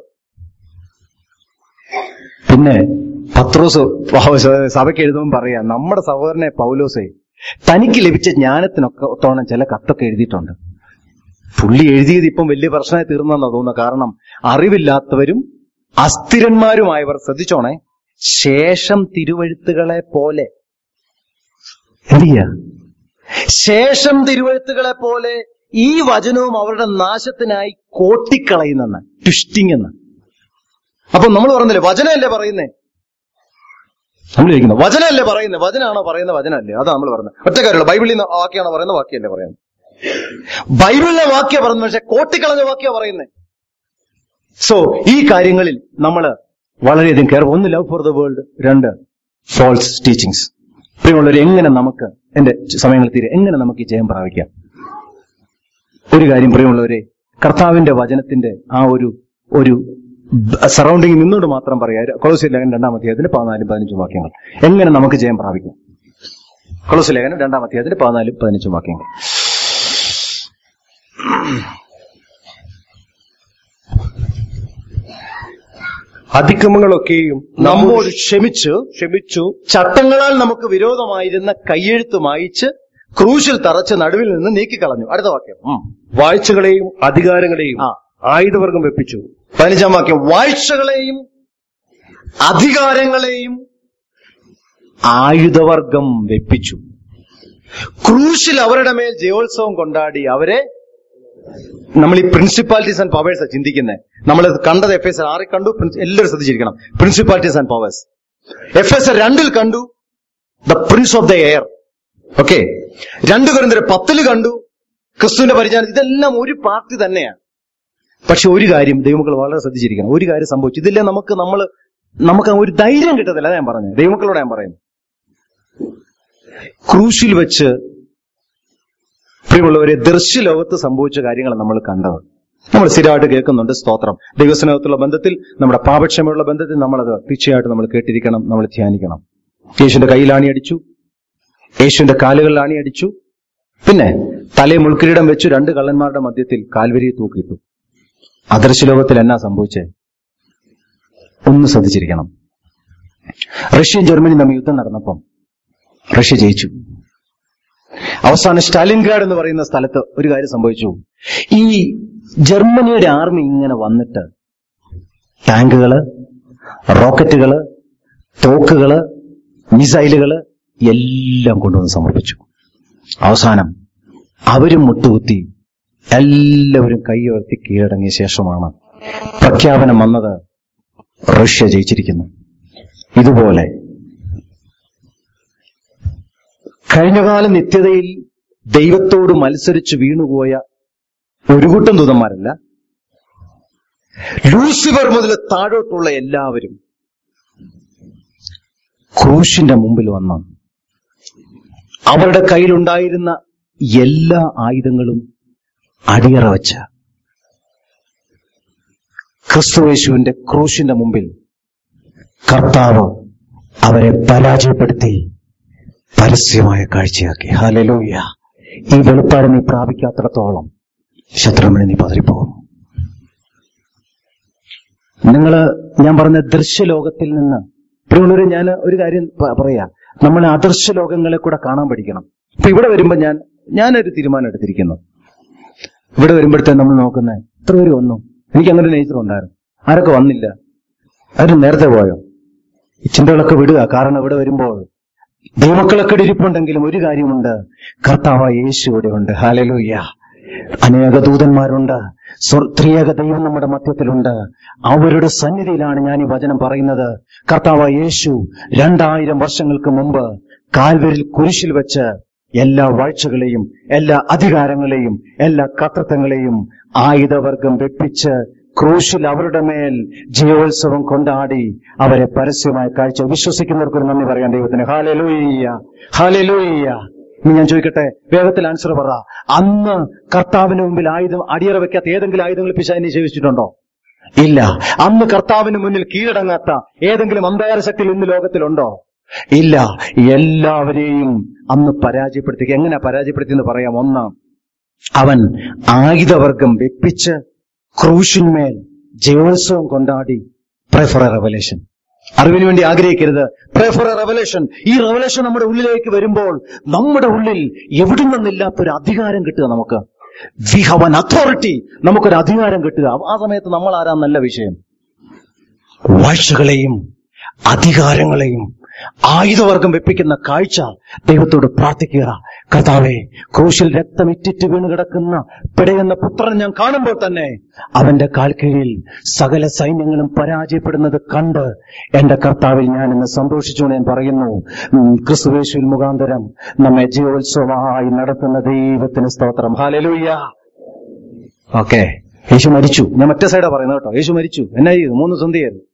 പിന്നെ പത്രോസ് സഭയ്ക്ക് എഴുതുമ്പോൾ പറയാം നമ്മുടെ സഹോദരനെ പൗലോസെ തനിക്ക് ലഭിച്ച ജ്ഞാനത്തിനൊക്കെ ഒത്തോണം ചില കത്തൊക്കെ എഴുതിയിട്ടുണ്ട് പുള്ളി എഴുതിയത് ഇപ്പം വലിയ പ്രശ്നമായി തീർന്നെന്നാ തോന്നുന്നത് കാരണം അറിവില്ലാത്തവരും അസ്ഥിരന്മാരുമായവർ ശ്രദ്ധിച്ചോണേ ശേഷം തിരുവഴുത്തുകളെ പോലെ എന്ത് ചെയ്യാ ശേഷം തിരുവഴുത്തുകളെ പോലെ ഈ വചനവും അവരുടെ നാശത്തിനായി കോട്ടിക്കളയുന്നെന്ന് ട്വിസ്റ്റിംഗ് എന്ന് അപ്പൊ നമ്മൾ പറഞ്ഞില്ലേ വചനമല്ലേ പറയുന്നേ നമ്മൾ ചോദിക്കുന്നത് വചനമല്ലേ പറയുന്നത് വചനാണോ പറയുന്ന വചനമല്ലേ അതാ നമ്മൾ പറയുന്നത് ഒറ്റക്കാരുള്ള ബൈബിളിൽ നിന്ന് വാക്യാണോ പറയുന്നത് വാക്യല്ലേ പറയുന്നത് ബൈബിളിലെ വാക്യ പറയുന്നത് പക്ഷെ കോട്ടിക്കളഞ്ഞ വാക്യ പറയുന്നത് സോ ഈ കാര്യങ്ങളിൽ നമ്മൾ വളരെയധികം കെയർ ഒന്ന് ലവ് ഫോർ ദ വേൾഡ് രണ്ട് ഫോൾസ് ടീച്ചിങ്സ് പ്രിയമുള്ളവർ എങ്ങനെ നമുക്ക് എന്റെ സമയങ്ങൾ തീരെ എങ്ങനെ നമുക്ക് ഈ ജയം പ്രാപിക്കാം ഒരു കാര്യം പ്രിയമുള്ളവരെ കർത്താവിന്റെ വചനത്തിന്റെ ആ ഒരു ഒരു സറൗണ്ടിങ് നിന്നോട് മാത്രം പറയാം കൊളോസി ലേഖനം രണ്ടാം അധ്യായത്തിന്റെ പതിനാലും പതിനഞ്ചും വാക്യങ്ങൾ എങ്ങനെ നമുക്ക് ജയം പ്രാപിക്കാം കൊളോസി ലേഖനം രണ്ടാം അധ്യായത്തിന്റെ പതിനാലും പതിനഞ്ചും വാക്യങ്ങൾ അതിക്രമങ്ങളൊക്കെയും നമ്മോട് ക്ഷമിച്ചു ക്ഷമിച്ചു ചട്ടങ്ങളാൽ നമുക്ക് വിരോധമായിരുന്ന കയ്യെഴുത്ത് മായിച്ച് ക്രൂശിൽ തറച്ച് നടുവിൽ നിന്ന് നീക്കിക്കളഞ്ഞു അടുത്ത വാക്യം ഉം. വാഴ്ചകളെയും അധികാരങ്ങളെയും ആ. ആയുധവർഗം വെപ്പിച്ചു പതിനഞ്ചാം വാക്യം വാഴ്ചകളെയും അധികാരങ്ങളെയും ആയുധവർഗം വെപ്പിച്ചു ക്രൂശിൽ അവരുടെ മേൽ ജയോത്സവം കൊണ്ടാടി അവരെ നമ്മൾ ഈ പ്രിൻസിപ്പാലിറ്റീസ് ആൻഡ് പവേഴ്സ് ചിന്തിക്കുന്നത് നമ്മൾ കണ്ടത് എഫ് എസ് ആറിൽ കണ്ടു പ്രിൻസ്- എല്ലാവരും ശ്രദ്ധിച്ചിരിക്കണം principalities and powers Ephesians രണ്ടിൽ കണ്ടു the prince of the air okay രണ്ട് കുരന്തര പത്തില് കണ്ടു ക്രിസ്തുവിന്റെ പരിചാരം ഇതെല്ലാം ഒരു പാർട്ടി തന്നെയാണ് പക്ഷെ ഒരു കാര്യം ദൈവമക്കൾ വളരെ ശ്രദ്ധിച്ചിരിക്കണം ഒരു കാര്യം സംഭവിച്ചു ഇതില്ലേ നമുക്ക് നമ്മൾ നമുക്ക് ആ ഒരു ധൈര്യം കിട്ടത്തില്ല അതാ ഞാൻ പറഞ്ഞത് ദൈവമക്കളോട് ഞാൻ പറയുന്നു ക്രൂശിൽ വെച്ച് പ്രിയമുള്ളവരെ ദൃശ്യലോകത്ത് സംഭവിച്ച കാര്യങ്ങൾ നമ്മൾ കണ്ടത് നമ്മൾ സ്ഥിരമായിട്ട് കേൾക്കുന്നുണ്ട് സ്തോത്രം ദൈവസ്നേഹത്തുള്ള ബന്ധത്തിൽ നമ്മുടെ പാപക്ഷമയുള്ള ബന്ധത്തിൽ നമ്മളത് തീർച്ചയായിട്ടും നമ്മൾ കേട്ടിരിക്കണം നമ്മൾ ധ്യാനിക്കണം യേശുവിന്റെ കയ്യിൽ ആണി അടിച്ചു യേശുവിന്റെ കാലുകളിൽ ആണി അടിച്ചു പിന്നെ തലയെ മുൾക്കിരീടം വെച്ചു രണ്ട് കള്ളന്മാരുടെ മധ്യത്തിൽ കാൽവരി തൂക്കിയിട്ടു അദൃശ്യലോകത്തിൽ എന്നാ സംഭവിച്ചേ ഒന്ന് ശ്രദ്ധിച്ചിരിക്കണം റഷ്യയും ജർമ്മനിയും തമ്മിൽ യുദ്ധം നടന്നപ്പം റഷ്യ ജയിച്ചു അവസാനം സ്റ്റാലിൻഗ്രാഡ് എന്ന് പറയുന്ന സ്ഥലത്ത് ഒരു കാര്യം സംഭവിച്ചു ഈ ജർമ്മനിയുടെ ആർമി ഇങ്ങനെ വന്നിട്ട് ടാങ്കുകള് റോക്കറ്റുകള് തോക്കുകള് മിസൈലുകള് എല്ലാം കൊണ്ടുവന്ന് സമർപ്പിച്ചു അവസാനം അവരും മുട്ടുകുത്തി എല്ലാവരും കൈയുയർത്തി കീഴടങ്ങിയ ശേഷമാണ് പ്രഖ്യാപനം വന്നത് റഷ്യ ജയിച്ചിരിക്കുന്നു ഇതുപോലെ കഴിഞ്ഞകാല നിത്യതയിൽ ദൈവത്തോട് മത്സരിച്ച് വീണുപോയ ഒരു കൂട്ടം ദൂതന്മാരല്ല ലൂസിഫർ മുതൽ താഴോട്ടുള്ള എല്ലാവരും ക്രൂശിന്റെ മുമ്പിൽ വന്ന് അവരുടെ കയ്യിലുണ്ടായിരുന്ന എല്ലാ ആയുധങ്ങളും അടിയറ വെച്ച ക്രിസ്തുവേശുവിന്റെ ക്രൂശിന്റെ മുമ്പിൽ കർത്താവ് അവരെ പരാജയപ്പെടുത്തി പരസ്യമായ കാഴ്ചയാക്കി ഹലലൂയ ഈ വെളിപ്പാട് നീ പ്രാപിക്കാത്തിടത്തോളം ശത്രുവിനെ നീ പതറിപ്പോകും നിങ്ങൾ ഞാൻ പറഞ്ഞ ദൃശ്യലോകത്തിൽ നിന്ന് പ്രിയമുള്ളവരെ ഞാൻ ഒരു കാര്യം പ- പറയാ നമ്മൾ അദൃശ്യ ലോകങ്ങളെ കൂടെ കാണാൻ പഠിക്കണം ഇപ്പൊ ഇവിടെ വരുമ്പോ ഞാൻ ഞാനൊരു തീരുമാനം എടുത്തിരിക്കുന്നു ഇവിടെ വരുമ്പോഴത്തെ നമ്മൾ നോക്കുന്നത് എത്ര പേര് വന്നു എനിക്ക് അങ്ങനെ ഒരു നേച്ചർ ഉണ്ടായിരുന്നു ആരൊക്കെ വന്നില്ല ആരും നേരത്തെ പോയോ ഈ ചിന്തകളൊക്കെ വിടുക കാരണം ഇവിടെ വരുമ്പോൾ ദൈവമക്കളൊക്കെ ഇവിടെ ഇരിപ്പുണ്ടെങ്കിലും ഒരു കാര്യമുണ്ട് കർത്താവ് യേശു ഇവിടെ ഉണ്ട് ഹാലലൂയ്യ അനേക ദൂതന്മാരുണ്ട് സ്വ- ത്രിയേക ദൈവം നമ്മുടെ മധ്യത്തിലുണ്ട് അവരുടെ സന്നിധിയിലാണ് ഞാൻ ഈ വചനം പറയുന്നത് കർത്താവ് യേശു രണ്ടായിരം വർഷങ്ങൾക്ക് മുമ്പ് കാൽവരിൽ കുരിശിൽ വെച്ച് എല്ലാ വാഴ്ചകളെയും എല്ലാ അധികാരങ്ങളെയും എല്ലാ കത്തത്വങ്ങളെയും ആയുധവർഗം വെപ്പിച്ച് ക്രൂശിൽ അവരുടെ മേൽ ജയോത്സവം കൊണ്ടാടി അവരെ പരസ്യമായ കാഴ്ച വിശ്വസിക്കുന്നവർക്ക് ഒരു നന്ദി പറയാൻ ദൈവത്തിന് ഹാലലൂയ്യ ഹാലലൂയ്യ ഇനി ഞാൻ ചോദിക്കട്ടെ വേഗത്തിൽ ആൻസർ പറ അന്ന് കർത്താവിന് മുമ്പിൽ ആയുധം അടിയറ വെക്കാത്ത ഏതെങ്കിലും ആയുധങ്ങൾ പിശാചിനെ സേവിച്ചിട്ടുണ്ടോ ഇല്ല അന്ന് കർത്താവിന് മുന്നിൽ കീഴടങ്ങാത്ത ഏതെങ്കിലും അന്ധകാര ശക്തി ഇന്ന് ലോകത്തിലുണ്ടോ ഇല്ല എല്ലാവരെയും അന്ന് പരാജയപ്പെടുത്തി എങ്ങനെ പരാജയപ്പെടുത്തി എന്ന് പറയാം ഒന്ന് അവൻ ആയുധവർഗം വെപ്പിച്ച് ക്രൂശിന്മേൽ ജയോത്സവം കൊണ്ടാടി പ്രേ ഫോർ എ റെവലേഷൻ അറിവിന് വേണ്ടി ആഗ്രഹിക്കരുത് പ്രേ ഫോർ എ റെവലേഷൻ ഈ റെവലേഷൻ നമ്മുടെ ഉള്ളിലേക്ക് വരുമ്പോൾ നമ്മുടെ ഉള്ളിൽ എവിടെ നിന്നില്ലാത്തൊരു അധികാരം കിട്ടുക നമുക്ക് വി ഹവ് അൻ അതോറിറ്റി നമുക്കൊരു അധികാരം കിട്ടുക ആ സമയത്ത് നമ്മൾ ആരാ നല്ല വിഷയം വാഴ്ചകളെയും അധികാരങ്ങളെയും ആയുധവർഗം വെപ്പിക്കുന്ന കാഴ്ച ദൈവത്തോട് പ്രാർത്ഥിക്കുക കർത്താവെ ക്രൂശിൽ രക്തമിറ്റിറ്റ് വീണ് കിടക്കുന്ന പിടയുന്ന പുത്രൻ ഞാൻ കാണുമ്പോൾ തന്നെ അവന്റെ കാൽക്കീഴിൽ സകല സൈന്യങ്ങളും പരാജയപ്പെടുന്നത് കണ്ട് എന്റെ കർത്താവിൽ ഞാൻ ഇന്ന് സന്തോഷിച്ചു എന്ന് ഞാൻ പറയുന്നു ഉം, ക്രിസ്തുവേശുവിൽ മുഖാന്തരം നമ്മെ ജീവോത്സവമായി നടത്തുന്ന ദൈവത്തിന് സ്തോത്രം ഹാലലൂയ്യ ഓക്കെ യേശു മരിച്ചു ഞാൻ മറ്റേ സൈഡാ പറയുന്നത് കേട്ടോ യേശു മരിച്ചു എന്നാ ചെയ്തു മൂന്ന് സന്ധിയായിരുന്നു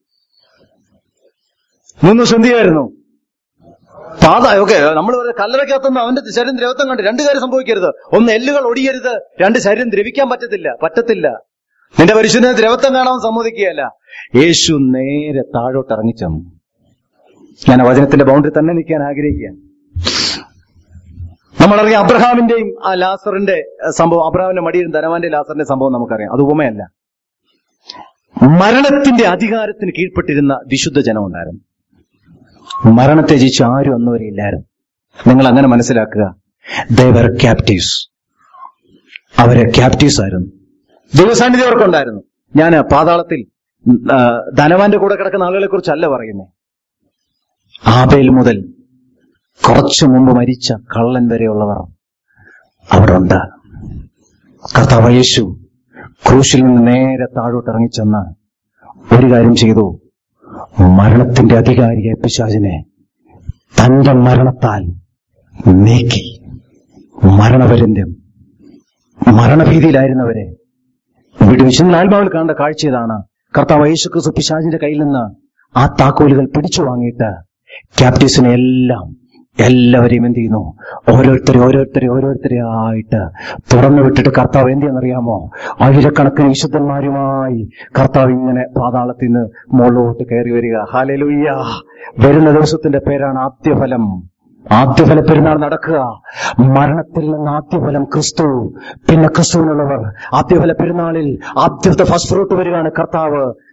മൂന്ന് സന്ധിയായിരുന്നു പാത ഓക്കെ നമ്മൾ കല്ലറയ്ക്കകത്തുനിന്ന് അവന്റെ ശരീരം ദ്രവത്വം കണ്ട് രണ്ട് കാര്യം സംഭവിക്കരുത് ഒന്ന് എല്ലുകൾ ഒടിയരുത് രണ്ട് ശരീരം ദ്രവിക്കാൻ പറ്റത്തില്ല പറ്റത്തില്ല നിന്റെ പരിശുദ്ധ ദ്രവത്വം കാണാൻ സമ്മതിക്കുകയല്ല യേശു നേരെ താഴോട്ട് ഇറങ്ങിച്ചെന്നു ഞാൻ ആ വചനത്തിന്റെ ബൗണ്ടറി തന്നെ നിൽക്കാൻ ആഗ്രഹിക്കുക നമ്മളറിയാം അബ്രഹാമിന്റെയും ആ ലാസറിന്റെ അഹ് സംഭവം അബ്രഹാമിന്റെ മടിയിലും ധനവാന്റെ ലാസറിന്റെ സംഭവം നമുക്കറിയാം അത് ഉപമയല്ല മരണത്തിന്റെ അധികാരത്തിന് കീഴ്പ്പെട്ടിരുന്ന വിശുദ്ധ ജനം ഉണ്ടായിരുന്നു മരണത്തെ ജയിച്ച് ആരും അന്നുവരെ ഇല്ലായിരുന്നു നിങ്ങൾ അങ്ങനെ മനസ്സിലാക്കുക ദേവർ ക്യാപ്റ്റീവ്സ് അവരെ ക്യാപ്റ്റീവ്സ് ആയിരുന്നു ദൈവസാന്നിധ്യം അവർക്കുണ്ടായിരുന്നു ഞാൻ പാതാളത്തിൽ ഉം, ആ, ധനവാന്റെ കൂടെ കിടക്കുന്ന ആളുകളെ കുറിച്ചല്ല പറയുന്നത് ആബേൽ മുതൽ കുറച്ചു മുമ്പ് മരിച്ച കള്ളൻ വരെയുള്ളവർ അവിടെ ഉണ്ട് കർത്താവ് യേശു ക്രൂശിൽ നിന്ന് നേരെ താഴോട്ട് ഇറങ്ങിച്ചെന്ന് ഒരു കാര്യം ചെയ്തു മരണത്തിന്റെ അധികാരിയെ പിശാചിനെ തന്റെ മരണത്താൽ നീക്കി മരണപര്യന്തം മരണഭീതിയിലായിരുന്നവരെ വിടുവിച്ചു ഇന്ന് ആത്മാവിൽ കാണേണ്ട കാഴ്ച ഇതാണ് കർത്താവ് യേശു ക്രിസ്തു പിശാചിന്റെ കയ്യിൽ നിന്ന് ആ താക്കോലുകൾ പിടിച്ചു വാങ്ങിയിട്ട് ക്യാപ്റ്റീവ്സിനെ എല്ലാം എല്ലാവരെയും എന്ത് ചെയ്യുന്നു ഓരോരുത്തരെ ഓരോരുത്തരെ ഓരോരുത്തരെ ആയിട്ട് തുറന്നു വിട്ടിട്ട് കർത്താവ് എന്ത് ചെയ്യുന്നറിയാമോ ആയിരക്കണക്കിന് വിശുദ്ധന്മാരുമായി കർത്താവ് ഇങ്ങനെ പാതാളത്തിൽ നിന്ന് മുകളിലോട്ട് കയറി വരിക ഹാലലുയ്യ വരുന്ന ദിവസത്തിന്റെ പേരാണ് ആദ്യഫലം ആദ്യഫല പെരുന്നാൾ നടക്കുക മരണത്തിൽ നിന്ന് ആദ്യഫലം ക്രിസ്തു പിന്നെ ക്രിസ്തുവിനുള്ളവർ ആദ്യഫല പെരുന്നാളിൽ ആദ്യത്തെ ഫസ്റ്റ് ഫ്രൂട്ട് വരികയാണ് കർത്താവ്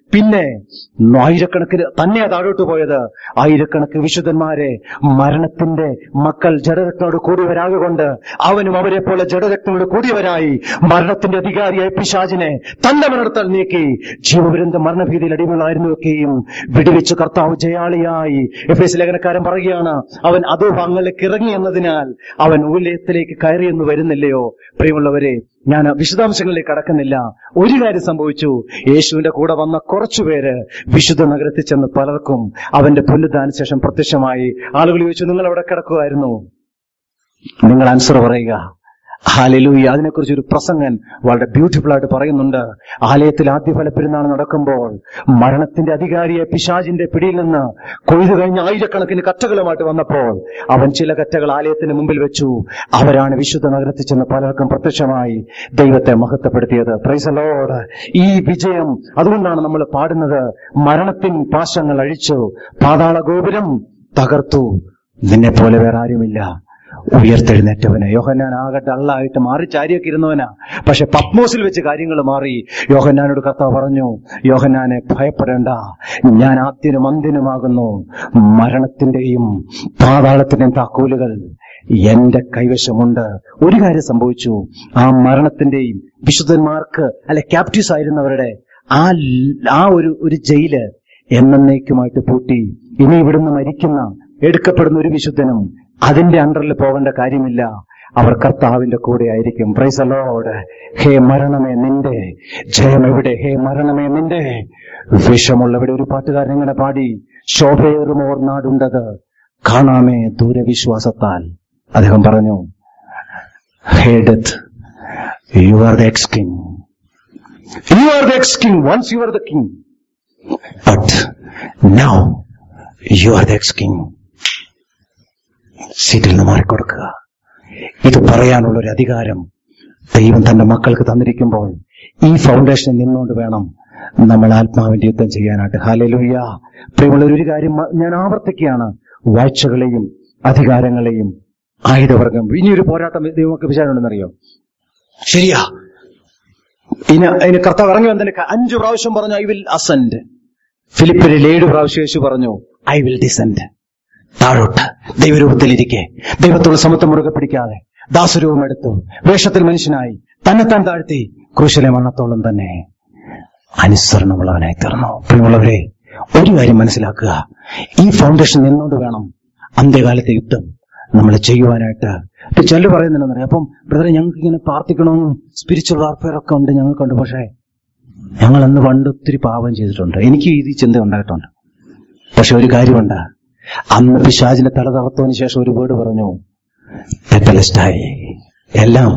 പിന്നെ ആയിരക്കണക്കിന് തന്നെയാ താഴോട്ട് പോയത് ആയിരക്കണക്കിന് വിശുദ്ധന്മാരെ മരണത്തിന്റെ മക്കൾ ജഡരക്തനോട് കൂടിയവരാകൊണ്ട് അവനും അവരെ പോലെ ജഡരക്തനോട് കൂടിയവരായി മരണത്തിന്റെ അധികാരിയായ പിശാചിനെ തന്റെ മരണത്താൽ നീക്കി ജീവപര്യന്ത മരണഭീതിയിൽ അടിമകളായിരുന്നുവൊക്കെയും വിടുവിച്ച് കർത്താവ് ജയാളിയായി എഫ് എസ് ലേഖനക്കാരൻ പറയുകയാണ് അവൻ അധോഭാഗങ്ങളിലേക്ക് ഇറങ്ങി എന്നതിനാൽ അവൻ ഉലയത്തിലേക്ക് കയറിയെന്ന് വരുന്നില്ലയോ പ്രിയമുള്ളവരെ ഞാൻ വിശദാംശങ്ങളിലേക്ക് കടക്കുന്നില്ല ഒരു കാര്യം സംഭവിച്ചു യേശുവിന്റെ കൂടെ വന്ന കുറച്ചുപേര് വിശുദ്ധ നഗരത്തിൽ ചെന്ന് പലർക്കും അവന്റെ പുല്ലുദാന ശേഷം പ്രത്യക്ഷമായി ആളുകൾ ചോദിച്ചു നിങ്ങൾ അവിടെ കിടക്കുമായിരുന്നു നിങ്ങൾ ആൻസർ പറയുക ഹാലലൂയ അതിനെക്കുറിച്ച് ഒരു പ്രസംഗൻ വളരെ ബ്യൂട്ടിഫുൾ ആയിട്ട് പറയുന്നുണ്ട് ആലയത്തിൽ ആദ്യ ഫലപ്പെരുന്നാൾ നടക്കുമ്പോൾ മരണത്തിന്റെ അധികാരിയെ പിശാജിന്റെ പിടിയിൽ നിന്ന് കൊയ്തു കഴിഞ്ഞ ആയിരക്കണക്കിന് കറ്റകളുമായിട്ട് വന്നപ്പോൾ അവൻ ചില കറ്റകൾ ആലയത്തിന് മുമ്പിൽ വെച്ചു അവരാണ് വിശുദ്ധ നഗരത്തിൽ ചെന്ന് പലർക്കും പ്രത്യക്ഷമായി ദൈവത്തെ മഹത്വപ്പെടുത്തിയത് പ്രൈസലോട് ഈ വിജയം അതുകൊണ്ടാണ് നമ്മൾ പാടുന്നത് മരണത്തിൻ പാശങ്ങൾ അഴിച്ചു പാതാള ഗോപുരം തകർത്തു നിന്നെ പോലെ വേറെ ആരുമില്ല ഉയർത്തെഴുന്നേറ്റവന് യോഹന്നാൻ ആകെ ഡള്ളായിട്ട് മാറി ചാരിയൊക്കെ ഇരുന്നവനാ പക്ഷെ പത്മോസിൽ വെച്ച് കാര്യങ്ങൾ മാറി യോഹന്നാനോട് കർത്താവ് പറഞ്ഞു യോഹന്നാനെ ഭയപ്പെടേണ്ട ഞാൻ ആദ്യനും അന്ത്യനുമാകുന്നു മരണത്തിന്റെയും പാതാളത്തിന്റെയും താക്കോലുകൾ എന്റെ കൈവശമുണ്ട് ഒരു കാര്യം സംഭവിച്ചു ആ മരണത്തിന്റെയും വിശുദ്ധന്മാർക്ക് അല്ലെ ക്യാപ്റ്റീവ്സ് ആയിരുന്നവരുടെ ആ ല- ആ ഒരു ഒരു ജയില് എന്നേക്കുമായിട്ട് പൂട്ടി ഇനി ഇവിടുന്ന് മരിക്കുന്ന എടുക്കപ്പെടുന്ന ഒരു വിശുദ്ധനും അതിന്റെ അണ്ടറിൽ പോകേണ്ട കാര്യമില്ല അവർ കർത്താവിന്റെ കൂടെ ആയിരിക്കും പ്രൈസലോട് ഹേ മരണമേ നിന്റെ ജയം എവിടെ ഹേ മരണമേ നിന്റെ വിഷമുള്ളവിടെ ഒരു പാട്ടുകാരൻ ഇങ്ങനെ പാടി ശോഭയേറുമോർ നാടുണ്ടത് കാണാമേ ദൂരവിശ്വാസത്താൽ അദ്ദേഹം പറഞ്ഞു hey death you are the ex king you are the ex king once you are the king but now you are the ex king സീറ്റിൽ നിന്ന് മാറിക്കൊടുക്കുക ഇത് പറയാനുള്ള ഒരു അധികാരം ദൈവം തന്റെ മക്കൾക്ക് തന്നിരിക്കുമ്പോൾ ഈ ഫൗണ്ടേഷനിൽ നിന്നുകൊണ്ട് വേണം നമ്മൾ ആത്മാവിന്റെ യുദ്ധം ചെയ്യാനായിട്ട് ഹാലലുയ്യ പ്രിയമുള്ള ഒരു കാര്യം മ- ഞാൻ ആവർത്തിക്കുകയാണ് വാഴ്ചകളെയും അധികാരങ്ങളെയും ആയുധവർഗം ഇനി ഒരു പോരാട്ടം ദൈവമൊക്കെ വിചാരമുണ്ടെന്നറിയോ ശരിയാ ഇനി അതിന് കർത്താവ് ഇറങ്ങി വന്നതിന് അഞ്ചു പ്രാവശ്യം പറഞ്ഞു ഐ വിൽ അസെൻഡ് ഫിലിപ്പിനിൽ ഏഴ് പ്രാവശ്യം യേശു പറഞ്ഞു ഐ വിൽ ഡിസെൻഡ് താഴോട്ട് ദൈവരൂപത്തിലിരിക്കെ ദൈവത്തോട് സമത്വം മുറുകെ പിടിക്കാതെ ദാസരൂപം എടുത്തു വേഷത്തിൽ മനുഷ്യനായി തന്നെത്താൻ താഴ്ത്തി ക്രൂശിലെ മണ്ണത്തോളം തന്നെ അനുസരണമുള്ളവനായി തീർന്നു പ്രിയമുള്ളവരെ ഒരു കാര്യം മനസ്സിലാക്കുക ഈ ഫൗണ്ടേഷൻ നിന്നുകൊണ്ട് വേണം അന്ത്യകാലത്തെ യുദ്ധം നമ്മൾ ചെയ്യുവാനായിട്ട് ഇപ്പൊ ചിലർ പറയുന്നുണ്ടെന്നറിയാം അപ്പം ബ്രദറെ ഞങ്ങൾക്ക് ഇങ്ങനെ പ്രാർത്ഥിക്കണമെന്നും സ്പിരിച്വൽ വാർഫെയർ ഒക്കെ ഉണ്ട് ഞങ്ങൾക്കുണ്ട് പക്ഷേ ഞങ്ങൾ അന്ന് പണ്ട് ഒത്തിരി പാപം ചെയ്തിട്ടുണ്ട് എനിക്ക് ഈ ചിന്ത ഉണ്ടായിട്ടുണ്ട് പക്ഷെ ഒരു കാര്യമുണ്ട് അന്ന് പിശാചിന്റെ തല തളർത്തതിന് ശേഷം ഒരു വേർഡ് പറഞ്ഞു ടെറ്റലിസ്റ്റായി എല്ലാം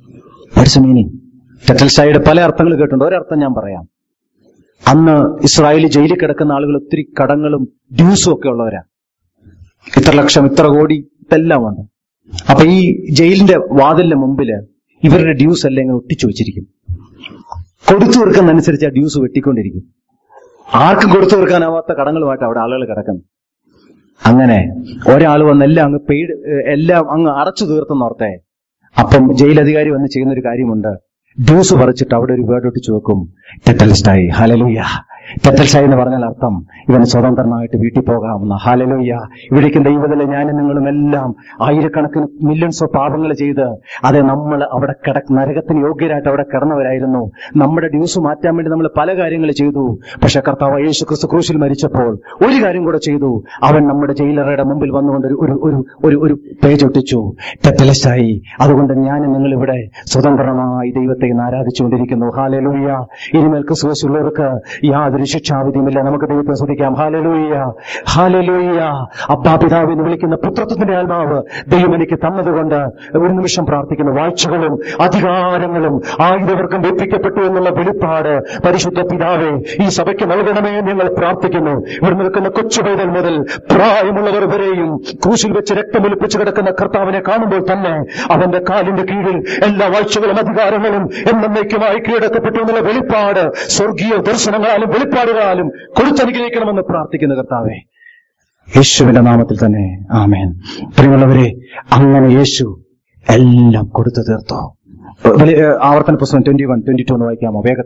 മീനിങ് ടെറ്റലിസ്റ്റായിയുടെ പല അർത്ഥങ്ങൾ കേട്ടിട്ടുണ്ട് ഒരർത്ഥം ഞാൻ പറയാം അന്ന് ഇസ്രായേലി ജയിലിൽ കിടക്കുന്ന ആളുകൾ ഒത്തിരി കടങ്ങളും ഡ്യൂസും ഒക്കെ ഉള്ളവരാ ഇത്ര ലക്ഷം ഇത്ര കോടി ഇതെല്ലാം ഉണ്ട് അപ്പൊ ഈ ജയിലിന്റെ വാതിലിന്റെ മുമ്പില് ഇവരുടെ ഡ്യൂസ് എല്ലാം ഇങ്ങനെ ഒട്ടിച്ചു വെച്ചിരിക്കും കൊടുത്തു തീർക്കുന്നതനുസരിച്ച് ആ ഡ്യൂസ് വെട്ടിക്കൊണ്ടിരിക്കും ആർക്കും കൊടുത്തു തീർക്കാനാവാത്ത കടങ്ങളുമായിട്ട് അവിടെ ആളുകൾ കിടക്കുന്നു അങ്ങനെ ഒരാൾ വന്ന് എല്ലാം അങ്ങ് പെയ്ഡ് എല്ലാം അങ്ങ് അടച്ചു തീർത്തെന്നോർത്തെ അപ്പം ജയിലധികാരി വന്ന് ചെയ്യുന്ന ഒരു കാര്യമുണ്ട് ഡ്യൂസ് പറിച്ചിട്ട് അവിടെ ഒരു വേർഡ് ഒട്ടിച്ചു വെക്കും ടെറ്റലിസ്റ്റായി ഹലലൂയ ടെറ്റൽസായി എന്ന് പറഞ്ഞാൽ അർത്ഥം ഇവന് സ്വതന്ത്രനായിട്ട് വീട്ടിൽ പോകാവുന്ന ഹാലലൂയ ഇവിടേക്കും ദൈവത്തിലെ ഞാനും നിങ്ങളും എല്ലാം ആയിരക്കണക്കിന് മില്യൺസ് ഓഫ് പാപങ്ങൾ ചെയ്ത് അതെ നമ്മൾ അവിടെ കിട നരകത്തിന് യോഗ്യരായിട്ട് അവിടെ കിടന്നവരായിരുന്നു നമ്മുടെ ഡ്യൂസ് മാറ്റാൻ വേണ്ടി നമ്മൾ പല കാര്യങ്ങൾ ചെയ്തു പക്ഷെ കർത്താവ് യേശു ക്രിസ്തു ക്രൂശിൽ മരിച്ചപ്പോൾ ഒരു കാര്യം കൂടെ ചെയ്തു അവൻ നമ്മുടെ ജയിലറുടെ മുമ്പിൽ വന്നുകൊണ്ട് ഒരു ഒരു ഒരു ഒരു ഒരു പേജ് ഒട്ടിച്ചു ടെറ്റലസ്റ്റായി അതുകൊണ്ട് ഞാൻ നിങ്ങൾ ഇവിടെ സ്വതന്ത്രമായി ദൈവത്തെ ഇന്ന് ആരാധിച്ചുകൊണ്ടിരിക്കുന്നു ഹാലലൂയ ഇനിമേൽ ക്രിസ്തുവശുള്ളവർക്ക് യാതൊരു ശിക്ഷാവിധിയുമില്ല നമുക്ക് ദൈവത്തെ ശ്രദ്ധിക്കാം ഹാലലൂയ ഹാലലൂയ അബ്ബാ പിതാവ് എന്ന് വിളിക്കുന്ന പുത്രത്വത്തിന്റെ ആത്മാവ് ദൈവം എനിക്ക് തന്നതുകൊണ്ട് ഒരു നിമിഷം പ്രാർത്ഥിക്കുന്നു വാഴ്ചകളും അധികാരങ്ങളും ആയുധവർക്കും വെപ്പിക്കപ്പെട്ടു എന്നുള്ള വെളിപ്പാട് പരിശുദ്ധ പിതാവെ ഈ സഭയ്ക്ക് നൽകണമേ എന്ന് ഞങ്ങൾ പ്രാർത്ഥിക്കുന്നു ഇവിടെ നിൽക്കുന്ന കൊച്ചു പൈതൽ മുതൽ പ്രായമുള്ളവർ വരെയും ക്രൂശിൽ വെച്ച് രക്തമൊലിപ്പിച്ച് കിടക്കുന്ന കർത്താവിനെ കാണുമ്പോൾ തന്നെ അവന്റെ കാലിന്റെ കീഴിൽ എല്ലാ വാഴ്ചകളും അധികാരങ്ങളും എന്നേക്കുമായി കീഴടക്കപ്പെട്ടു എന്നുള്ള വെളിപ്പാട് സ്വർഗീയ ദർശനങ്ങളാലും വെളിപ്പാടുകളാലും കൊടുത്തനുഗ്രഹിക്കണമെന്ന് പ്രാർത്ഥിക്കുന്ന കർത്താവെ യേശുവിന്റെ നാമത്തിൽ തന്നെ ആമേൻ പ്രിയമുള്ളവരെ അങ്ങനെ യേശു എല്ലാം കൊടുത്തു തീർത്തു വെളി- ഏഹ് ആവർത്തന പുസ്തകം ട്വന്റി വൺ ട്വന്റി ടു എന്ന് വായിക്കാമോ വേഗത്തിൽ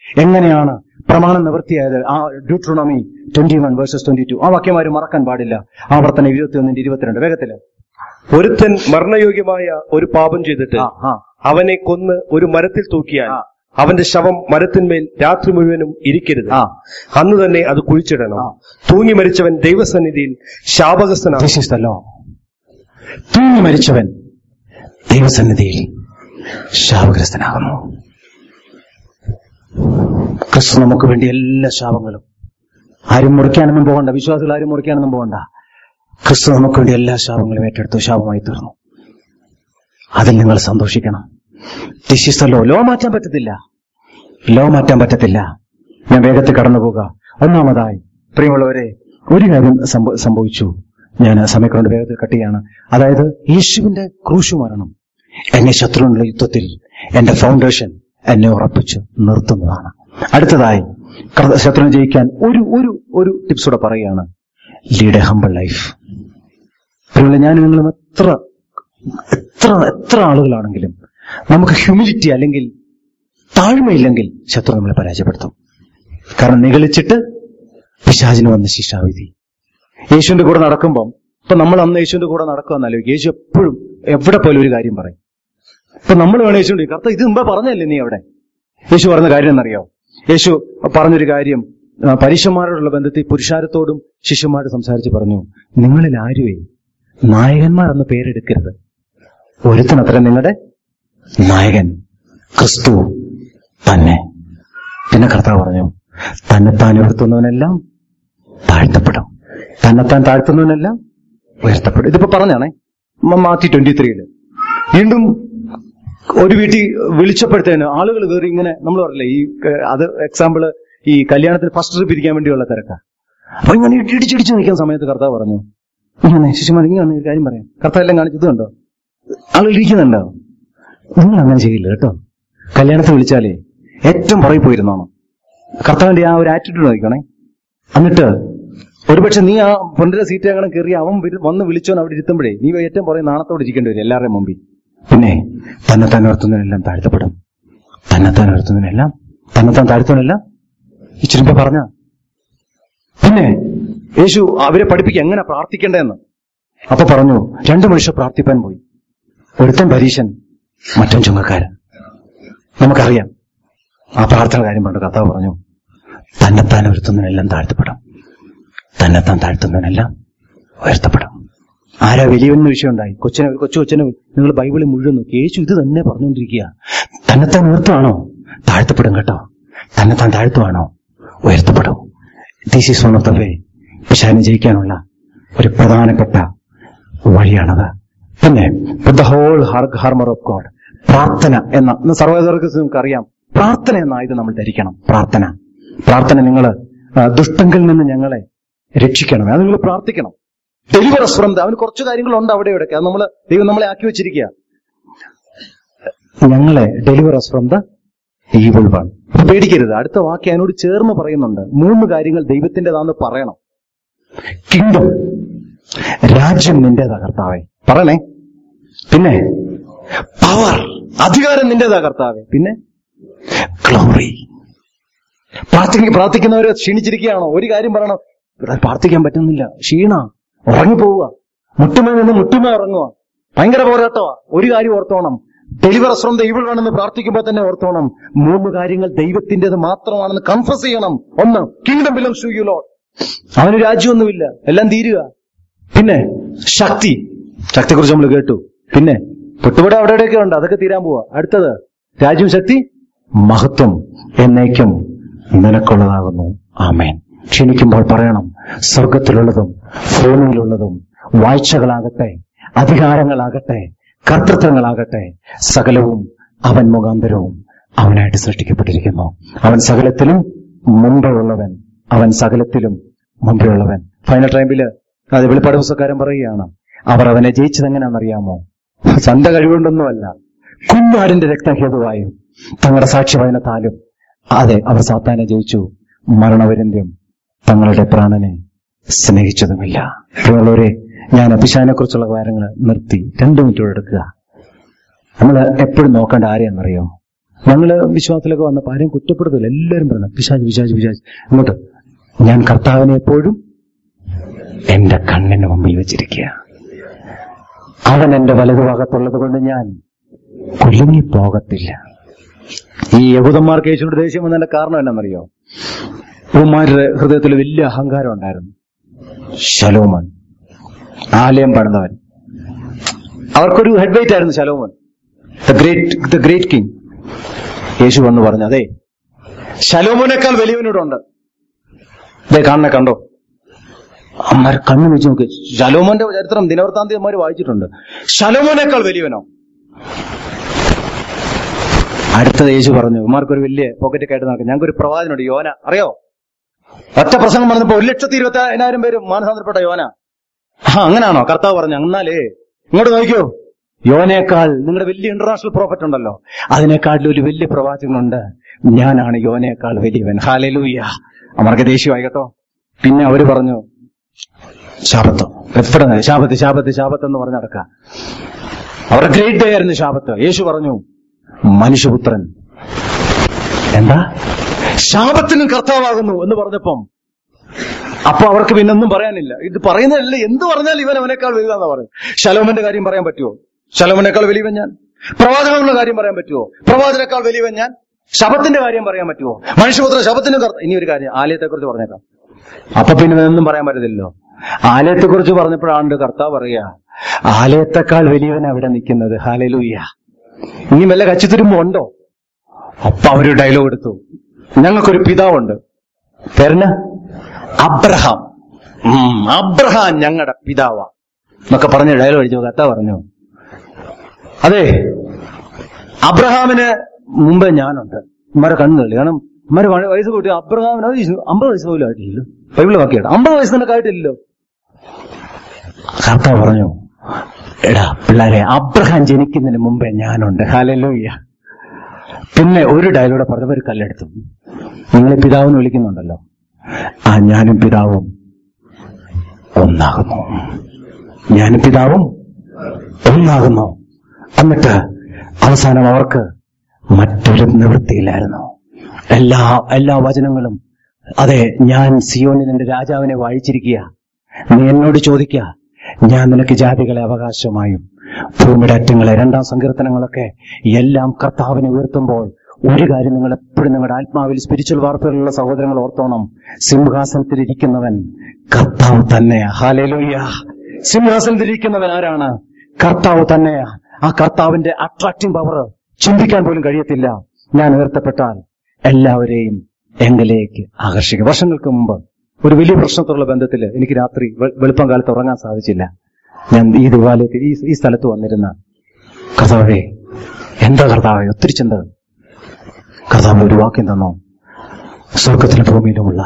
എങ്ങനെയാണ് പ്രമാണം നിവൃത്തിയായത് ആ Deuteronomy twenty one verses twenty two ആ വാക്യമാര് മറക്കാൻ പാടില്ല ആവർത്തനം ഇരുപത്തി ഒന്നിന്റെ ഇരുപത്തിരണ്ട് വേഗത്തില് ഒരുത്തൻ മരണയോഗ്യമായ ഒരു പാപം ചെയ്തിട്ട് ആ ആ അവനെ കൊന്ന് ഒരു മരത്തിൽ തൂക്കിയാൽ ആ. അവന്റെ ശവം മരത്തിന്മേൽ രാത്രി മുഴുവനും ഇരിക്കരുത് ആ. അന്ന് തന്നെ അത് കുഴിച്ചിടണം ആ. തൂങ്ങി മരിച്ചവൻ ദൈവസന്നിധിയിൽ ശാപകസ്ഥനാണ് This is the law. തൂങ്ങി മരിച്ചവൻ ദൈവസന്നിധിയിൽ ശാപഗ്രസ്തനാകുന്നു ക്രിസ്തു നമുക്ക് വേണ്ടി എല്ലാ ശാപങ്ങളും ആരും മുറിക്കാനൊന്നും പോകണ്ട വിശ്വാസികൾ ആരും മുറിക്കാനൊന്നും പോകണ്ട ക്രിസ്തു നമുക്ക് വേണ്ടി എല്ലാ ശാപങ്ങളും ഏറ്റെടുത്തു ശാപമായി തീർന്നു അതിൽ നിങ്ങൾ സന്തോഷിക്കണം this is the law law മാറ്റാൻ പറ്റത്തില്ല ലോ മാറ്റാൻ പറ്റത്തില്ല ഞാൻ വേഗത്തിൽ കടന്നു പോക ഒന്നാമതായി പ്രിയമുള്ളവരെ ഒരു കാര്യം സംഭ- സംഭവിച്ചു ഞാൻ സമയക്കൊണ്ട് വേഗത്തിൽ കട്ട് ചെയ്യാണ് അതായത് യേശുവിന്റെ ക്രൂശു മരണം എന്നെ ശത്രുവിനുള്ള യുദ്ധത്തിൽ എന്റെ ഫൗണ്ടേഷൻ എന്നെ ഉറപ്പിച്ച് നിർത്തുന്നതാണ് അടുത്തതായി കർത്ത- ശത്രുവിനെ ജയിക്കാൻ ഒരു ഒരു ഒരു ടിപ്സ് കൂടെ പറയുകയാണ് ലീഡ് എ ഹംബിൾ ലൈഫ് പ്രിയമുള്ള ഞാൻ നിങ്ങളും എത്ര എത്ര എത്ര ആളുകളാണെങ്കിലും നമുക്ക് ഹ്യൂമിലിറ്റി അല്ലെങ്കിൽ താഴ്മയില്ലെങ്കിൽ ശത്രു നമ്മളെ പരാജയപ്പെടുത്തും കാരണം നിഗളിച്ചിട്ട് പിശാചിന് വന്ന ശിക്ഷാവിധി യേശുവിന്റെ കൂടെ നടക്കുമ്പം ഇപ്പൊ നമ്മൾ അന്ന് യേശുവിന്റെ കൂടെ നടക്കുക ആലോചിക്കും യേശു എപ്പോഴും എവിടെ പോലും ഒരു കാര്യം പറയും ഇപ്പൊ നമ്മൾ വേണം യേശുവിന്റെ കർത്ത ഇത് മുമ്പേ പറഞ്ഞല്ലേ നീ അവിടെ യേശു പറഞ്ഞ കാര്യം എന്നറിയോ യേശു പറഞ്ഞൊരു കാര്യം ആ, പരീക്ഷന്മാരോടുള്ള ബന്ധത്തിൽ പുരുഷാരത്തോടും ശിഷ്യന്മാരോട് സംസാരിച്ച് പറഞ്ഞു നിങ്ങളിൽ ആരുവേ നായകന്മാരെന്ന് പേരെടുക്കരുത് ഒരുത്തനത്ര നിങ്ങളുടെ നായകൻ ക്രിസ്തു തന്നെ പിന്നെ കർത്താവ് പറഞ്ഞു തന്നെത്താൻ ഉയർത്തുന്നവനെല്ലാം താഴ്ത്തപ്പെടും തന്നെത്താൻ താഴ്ത്തുന്നവനെല്ലാം ഉയർത്തപ്പെടും ഇതിപ്പോ പറഞ്ഞാണേ മ- മാറ്റി ട്വന്റി ത്രീയില് വീണ്ടും ഒരു വീട്ടിൽ വിളിച്ചപ്പോഴത്തേന് ആളുകൾ കയറി ഇങ്ങനെ നമ്മൾ പറഞ്ഞില്ലേ ഈ ക- അത് എക്സാമ്പിള് ഈ കല്യാണത്തിന് ഫസ്റ്റ് ട്രിപ്പ് ഇരിക്കാൻ വേണ്ടിയുള്ള തിരക്കാ അപ്പൊ ഇങ്ങനെ ഇടി- ഇടിച്ചിടിച്ച് നിൽക്കുന്ന സമയത്ത് കർത്താവ് പറഞ്ഞു ഇങ്ങനെ ശിശുമാർ ഇങ്ങനെ ഒരു കാര്യം പറയാം കർത്താവ് എല്ലാം കാണിച്ചത് കണ്ടോ ആളുകൾ ഇരിക്കുന്നുണ്ടോ നിങ്ങൾ അങ്ങനെ ചെയ്യില്ല കേട്ടോ കല്യാണത്തിന് വിളിച്ചാലേ ഏറ്റവും പുറകെ പോയിരുന്നാണ് കർത്താവിന്റെ ആ ഒരു ആറ്റിറ്റ്യൂഡ് നോക്കണേ എന്നിട്ട് ഒരുപക്ഷെ നീ ആ പൊന്നിന്റെ സീറ്റ് അങ്ങനെ കയറി അവൻ വരു- വന്ന് വിളിച്ചോൻ അവിടെ ഇരുത്തുമ്പോഴേ നീ ഏറ്റവും പുറകെ നാണത്തോടെ ഇരിക്കേണ്ടി വരും എല്ലാവരുടെയും മുമ്പിൽ പിന്നെ തന്നെത്താൻ ഉയർത്തുന്നതിനെല്ലാം താഴ്ത്തപ്പെടും തന്നെത്താൻ ഉയർത്തുന്നതിനെല്ലാം തന്നെത്താൻ താഴ്ത്തുന്നതിനെല്ലാം ഇച്ചിരി മുമ്പേ പറഞ്ഞ പിന്നെ യേശു അവരെ പഠിപ്പിക്കുക എങ്ങനെ പ്രാർത്ഥിക്കേണ്ടതെന്ന് അപ്പൊ പറഞ്ഞു രണ്ടു മനുഷ്യർ പ്രാർത്ഥിപ്പാൻ പോയി ഒരുത്തൻ പരീശൻ മറ്റൻ ചുങ്കക്കാരൻ നമുക്കറിയാം ആ പ്രാർത്ഥന കാര്യം പറഞ്ഞു കർത്താവ് പറഞ്ഞു തന്നെത്താൻ ഉയർത്തുന്നതിനെല്ലാം താഴ്ത്തപ്പെടും തന്നെത്താൻ താഴ്ത്തുന്നതിനെല്ലാം ഉയർത്തപ്പെടും ആരാ വലിയവന് വിഷയം ഉണ്ടായി കൊച്ചിനെ ഒരു കൊച്ചു കൊച്ചിനെ നിങ്ങൾ ബൈബിളിൽ മുഴുവൻ നോക്കി യേശു ഇത് തന്നെ പറഞ്ഞുകൊണ്ടിരിക്കുക തന്നെത്താൻ ഉയർത്തുവാണോ താഴ്ത്തപ്പെടും കേട്ടോ തന്നെത്താൻ താഴ്ത്തുവാണോ ഉയർത്തപ്പെടും this is one of the way പിശാനെ ജയിക്കാനുള്ള ഒരു പ്രധാനപ്പെട്ട വഴിയാണത് പിന്നെ the whole armour of God പ്രാർത്ഥന എന്ന ഇന്ന് സർവ്വതർക്ക് നമുക്ക് അറിയാം പ്രാർത്ഥന എന്ന ആയുധം നമ്മൾ ധരിക്കണം പ്രാർത്ഥന പ്രാർത്ഥന നിങ്ങൾ ദുഷ്ടങ്കിൽ നിന്ന് ഞങ്ങളെ രക്ഷിക്കണം അത് നിങ്ങൾ പ്രാർത്ഥിക്കണം ഡെലിവറസ് ഫ്രം ദ അവന് കുറച്ച് കാര്യങ്ങളുണ്ട് അവിടെ ഇവിടെ അത് നമ്മൾ ദൈവം നമ്മളെ ആക്കി വെച്ചിരിക്കുക ഞങ്ങളെ deliver us from the evil one പേടിക്കരുത് അടുത്ത വാക്യം അതിനോട് ചേർന്ന് പറയുന്നുണ്ട് മൂന്ന് കാര്യങ്ങൾ ദൈവത്തിൻ്റെതാന്ന് പറയണം കിങ്ഡം രാജ്യം നിന്റേതാ കർത്താവേ പറയണേ പിന്നെ പവർ അധികാരം നിന്റേതാ കർത്താവേ പിന്നെ ഗ്ലോറി പ്രാർത്ഥി പ്രാർത്ഥിക്കുന്നവരെ ക്ഷീണിച്ചിരിക്കുകയാണോ ഒരു കാര്യം പറയണം ഇവിടെ പ്രാർത്ഥിക്കാൻ പറ്റുന്നില്ല ക്ഷീണ ഉറങ്ങിപ്പോവുക മുട്ടുമേ നിന്ന് മുട്ടുമേ ഉറങ്ങുക ഭയങ്കര പോരാട്ടമാ ഒരു കാര്യം ഓർത്തോണം ഡെലിവറസ് ഫ്രം ദ ഈവിൾ ആണെന്ന് പ്രാർത്ഥിക്കുമ്പോൾ തന്നെ ഓർത്തോണം മൂന്ന് കാര്യങ്ങൾ ദൈവത്തിൻ്റെത് മാത്രമാണെന്ന് കൺഫസ് ചെയ്യണം ഒന്ന് kingdom belongs to you Lord അവന് രാജ്യമൊന്നുമില്ല എല്ലാം തീരുക പിന്നെ ശക്തി ശക്തിയെക്കുറിച്ച് നമ്മൾ കേട്ടു പിന്നെ തൊട്ടുകൂടെ അവിടെ ഇവിടെയൊക്കെ ഉണ്ട് അതൊക്കെ തീരാൻ പോവാ അടുത്തത് രാജ്യം ശക്തി മഹത്വം എന്നേക്കും നിനക്കുള്ളതാകുന്നു ആമേൻ ക്ഷണിക്കുമ്പോൾ പറയണം സ്വർഗത്തിലുള്ളതും ഭൂമിയിലുള്ളതും വാഴ്ചകളാകട്ടെ അധികാരങ്ങളാകട്ടെ കർത്തൃത്വങ്ങളാകട്ടെ സകലവും അവൻ മുഖാന്തരവും അവനായിട്ട് സൃഷ്ടിക്കപ്പെട്ടിരിക്കുന്നു അവൻ സകലത്തിലും മുമ്പേ ഉള്ളവൻ അവൻ സകലത്തിലും മുമ്പേ ഉള്ളവൻ ഫൈനൽ ടൈമില് അത് വെളിപ്പാട് പുസ്തകാരൻ പറയുകയാണ് അവർ അവനെ ജയിച്ചത് എങ്ങനെയാണെന്നറിയാമോ സ്വന്തം കഴിവുകൊണ്ടൊന്നുമല്ല കുഞ്ഞാടിന്റെ രക്തഹേതുവായും തങ്ങളുടെ സാക്ഷ്യവചനത്താലും അതെ അവർ സാത്താനെ ജയിച്ചു മരണപര്യന്തം തങ്ങളുടെ പ്രാണനെ സ്നേഹിച്ചതുമില്ല പ്രിയമുള്ളവരെ ഞാൻ അഭിഷാനെ കുറിച്ചുള്ള കാര്യങ്ങൾ നിർത്തി രണ്ടു മിനിറ്റ് എടുക്കുക നമ്മൾ എപ്പോഴും നോക്കേണ്ട ആരെയാണെന്നറിയോ ഞങ്ങള് വിശ്വാസത്തിലൊക്കെ വന്നപ്പോ ആരെയും കുറ്റപ്പെടുത്തില്ല എല്ലാവരും പറഞ്ഞു പിശാജ് പിശാജ് പിശാജ് അങ്ങോട്ട് ഞാൻ കർത്താവിനെ എപ്പോഴും എന്റെ കണ്ണിന് മുമ്പിൽ വെച്ചിരിക്കുക അവൻ എന്റെ വലതുഭാഗത്തുള്ളത് കൊണ്ട് ഞാൻ കുലുങ്ങി പോകത്തില്ല ഈ യഹൂദന്മാർക്ക് യേശുവിന്റെ ദേഷ്യം വന്നതിന്റെ കാരണം എന്നാണെന്നറിയോ യഹൂദന്മാരുടെ ഹൃദയത്തിൽ വലിയ അഹങ്കാരം ഉണ്ടായിരുന്നു ശലോമൻ ആലയം പണിതവൻ അവർക്കൊരു ഹെഡ് വെയിറ്റ് ആയിരുന്നു ശലോമൻ the great the great king യേശു വന്ന് പറഞ്ഞു അതെ ശലോമോനേക്കാൾ വലിയവനോടുണ്ട് ഇതേ കാണണ കണ്ടോ അമ്മ കണ്ണു വെച്ച് നോക്ക് ശലോമോന്റെ ചരിത്രം ദിനവൃത്താന്തി അമ്മമാർ വായിച്ചിട്ടുണ്ട് ശലോമോനേക്കാൾ വലിയവനോ അടുത്തത് യേശു പറഞ്ഞു ഉമാർക്കൊരു വലിയ പോക്കറ്റ് ആയിട്ട് നടക്കും ഞങ്ങൾക്ക് ഒരു പ്രവാചനുണ്ട് യോന അറിയോ ഒറ്റ പ്രസംഗം പറഞ്ഞപ്പോ ഒരു ലക്ഷത്തി ഇരുപത്തി അയ്യായിരം പേര് മാനസാന്തരപ്പെട്ട യോന ആ അങ്ങനാണോ കർത്താവ് പറഞ്ഞു എന്നാലേ ഇങ്ങോട്ട് നോക്കിയോ യോനേക്കാൾ നിങ്ങളുടെ വലിയ ഇന്റർനാഷണൽ പ്രോഫറ്റ് ഉണ്ടല്ലോ അതിനേക്കാളിൽ ഒരു വലിയ പ്രവാചകനുണ്ട് ഞാനാണ് യോനേക്കാൾ വലിയവൻ ഹാലലൂയ്യ അമർക്ക് ദേഷ്യമായി കേട്ടോ പിന്നെ അവര് പറഞ്ഞു ശാപത്തോ എപ്പോഴും ശാപത്ത് ശാപത്ത് ശാപത്ത് എന്ന് പറഞ്ഞ് നടക്കുക അവരുടെ ഗ്രേറ്റ് ഡേ ആയിരുന്നു ശാപത്ത് യേശു പറഞ്ഞു മനുഷ്യപുത്രൻ എന്താ ശാപത്തിന് കർത്താവാകുന്നു എന്ന് പറഞ്ഞപ്പം അപ്പൊ അവർക്ക് പിന്നെ ഒന്നും പറയാനില്ല ഇത് പറയുന്നതല്ല എന്ത് പറഞ്ഞാൽ ഇവൻ അവനേക്കാൾ വലുതാന്ന് പറയും ശലോമന്റെ കാര്യം പറയാൻ പറ്റുമോ ശലോമനേക്കാൾ വലിയവൻ ഞാൻ പ്രവാചകങ്ങളുടെ കാര്യം പറയാൻ പറ്റുമോ പ്രവാചനേക്കാൾ വലിയവൻ ഞാൻ ശബത്തിന്റെ കാര്യം പറയാൻ പറ്റുമോ മനുഷ്യപുത്ര ശബത്തിന് കർത്ത- ഇനി ഒരു കാര്യം ആലയത്തെ കുറിച്ച് പറഞ്ഞേക്കാം അപ്പൊ പിന്നെ ഒന്നും പറയാൻ പറ്റത്തില്ലല്ലോ ആലയത്തെ കുറിച്ച് പറഞ്ഞപ്പോഴാണ്ട് കർത്താവ് പറയാ ആലയത്തെക്കാൾ വലിയവൻ അവിടെ നിൽക്കുന്നത് ഹാലലൂയ്യ ഇനി വല്ല കച്ചിത്തുരുമ്പോ ഉണ്ടോ അപ്പൊ അവര് ഡയലോഗ് എടുത്തു ഞങ്ങൾക്കൊരു പിതാവുണ്ട് പേരന് അബ്രഹാം ഉം, അബ്രഹാം ഞങ്ങളുടെ പിതാവാ എന്നൊക്കെ പറഞ്ഞ് ഡയലോഗ് അടിച്ചു കത്ത പറഞ്ഞു അതെ അബ്രഹാമിന് മുമ്പേ ഞാനുണ്ട് ഉമ്മരെ കണ്ണുകളി കാരണം ഉമ്മരെ വയ- വയസ്സ് കൂട്ടി അബ്രഹാമിന് അത് ഇസ് അമ്പത് വയസ്സ് പോലും ആയിട്ടില്ലല്ലോ ബൈബിള് വാക്കിയാണ് അമ്പത് വയസ്സ് നിനക്ക് ആയിട്ടില്ലല്ലോ കർത്താവ് പറഞ്ഞു എടാ പിള്ളേരെ അബ്രഹാം ജനിക്കുന്നതിന് മുമ്പേ ഞാനുണ്ട് ഹാലലൂയ്യ പിന്നെ ഒരു ഡയലോഗ് പറഞ്ഞവർ കല്ലെടുത്തു നിങ്ങളെ പിതാവെന്ന് വിളിക്കുന്നുണ്ടല്ലോ ആ ഞാനും പിതാവും ഒന്നാകുന്നു ഞാനും പിതാവും ഒന്നാകുന്നു എന്നിട്ട് അവസാനം അവർക്ക് മറ്റൊരു നിവൃത്തിയില്ലായിരുന്നു എല്ലാ എല്ലാ വചനങ്ങളും അതെ ഞാൻ സിയോനിൽ നിന്റെ രാജാവിനെ വായിച്ചിരിക്കുക നീ എന്നോട് ചോദിക്കുക ഞാൻ നിനക്ക് ജാതികളെ അവകാശമായും ഭൂമിയുടെ അറ്റങ്ങളെ രണ്ടാം സങ്കീർത്തനങ്ങളൊക്കെ എല്ലാം കർത്താവിനെ ഉയർത്തുമ്പോൾ ഒരു കാര്യം നിങ്ങൾ എപ്പോഴും നിങ്ങളുടെ ആത്മാവിൽ സ്പിരിച്വൽ വാർത്തകളുള്ള സഹോദരങ്ങൾ ഓർത്തോണം സിംഹാസനത്തിൽ ഇരിക്കുന്നവൻ കർത്താവ് തന്നെയാ ഹാലേലൂയ സിംഹാസനത്തിൽ ഇരിക്കുന്നവൻ ആരാണ് കർത്താവ് തന്നെയാ ആ കർത്താവിന്റെ അട്രാക്റ്റിംഗ് പവർ ചിന്തിക്കാൻ പോലും കഴിയത്തില്ല ഞാൻ ഉയർത്തപ്പെട്ടാൽ എല്ലാവരെയും എങ്കിലേക്ക് ആകർഷിക്കും വർഷങ്ങൾക്ക് മുമ്പ് ഒരു വലിയ പ്രശ്നത്തോടുള്ള ബന്ധത്തിൽ എനിക്ക് രാത്രി വെ- വെളുപ്പം കാലത്ത് ഉറങ്ങാൻ സാധിച്ചില്ല ഞാൻ ഈ ദിവാലയത്തിൽ ഈ ഈ സ്ഥലത്ത് വന്നിരുന്ന കർത്താവേ എന്താ കർത്താവേ ഒത്തിരി ചിന്ത കർത്താവ് ഒരു വാക്യം തന്നു സ്വർഗത്തിലും ഭൂമിയിലുമുള്ള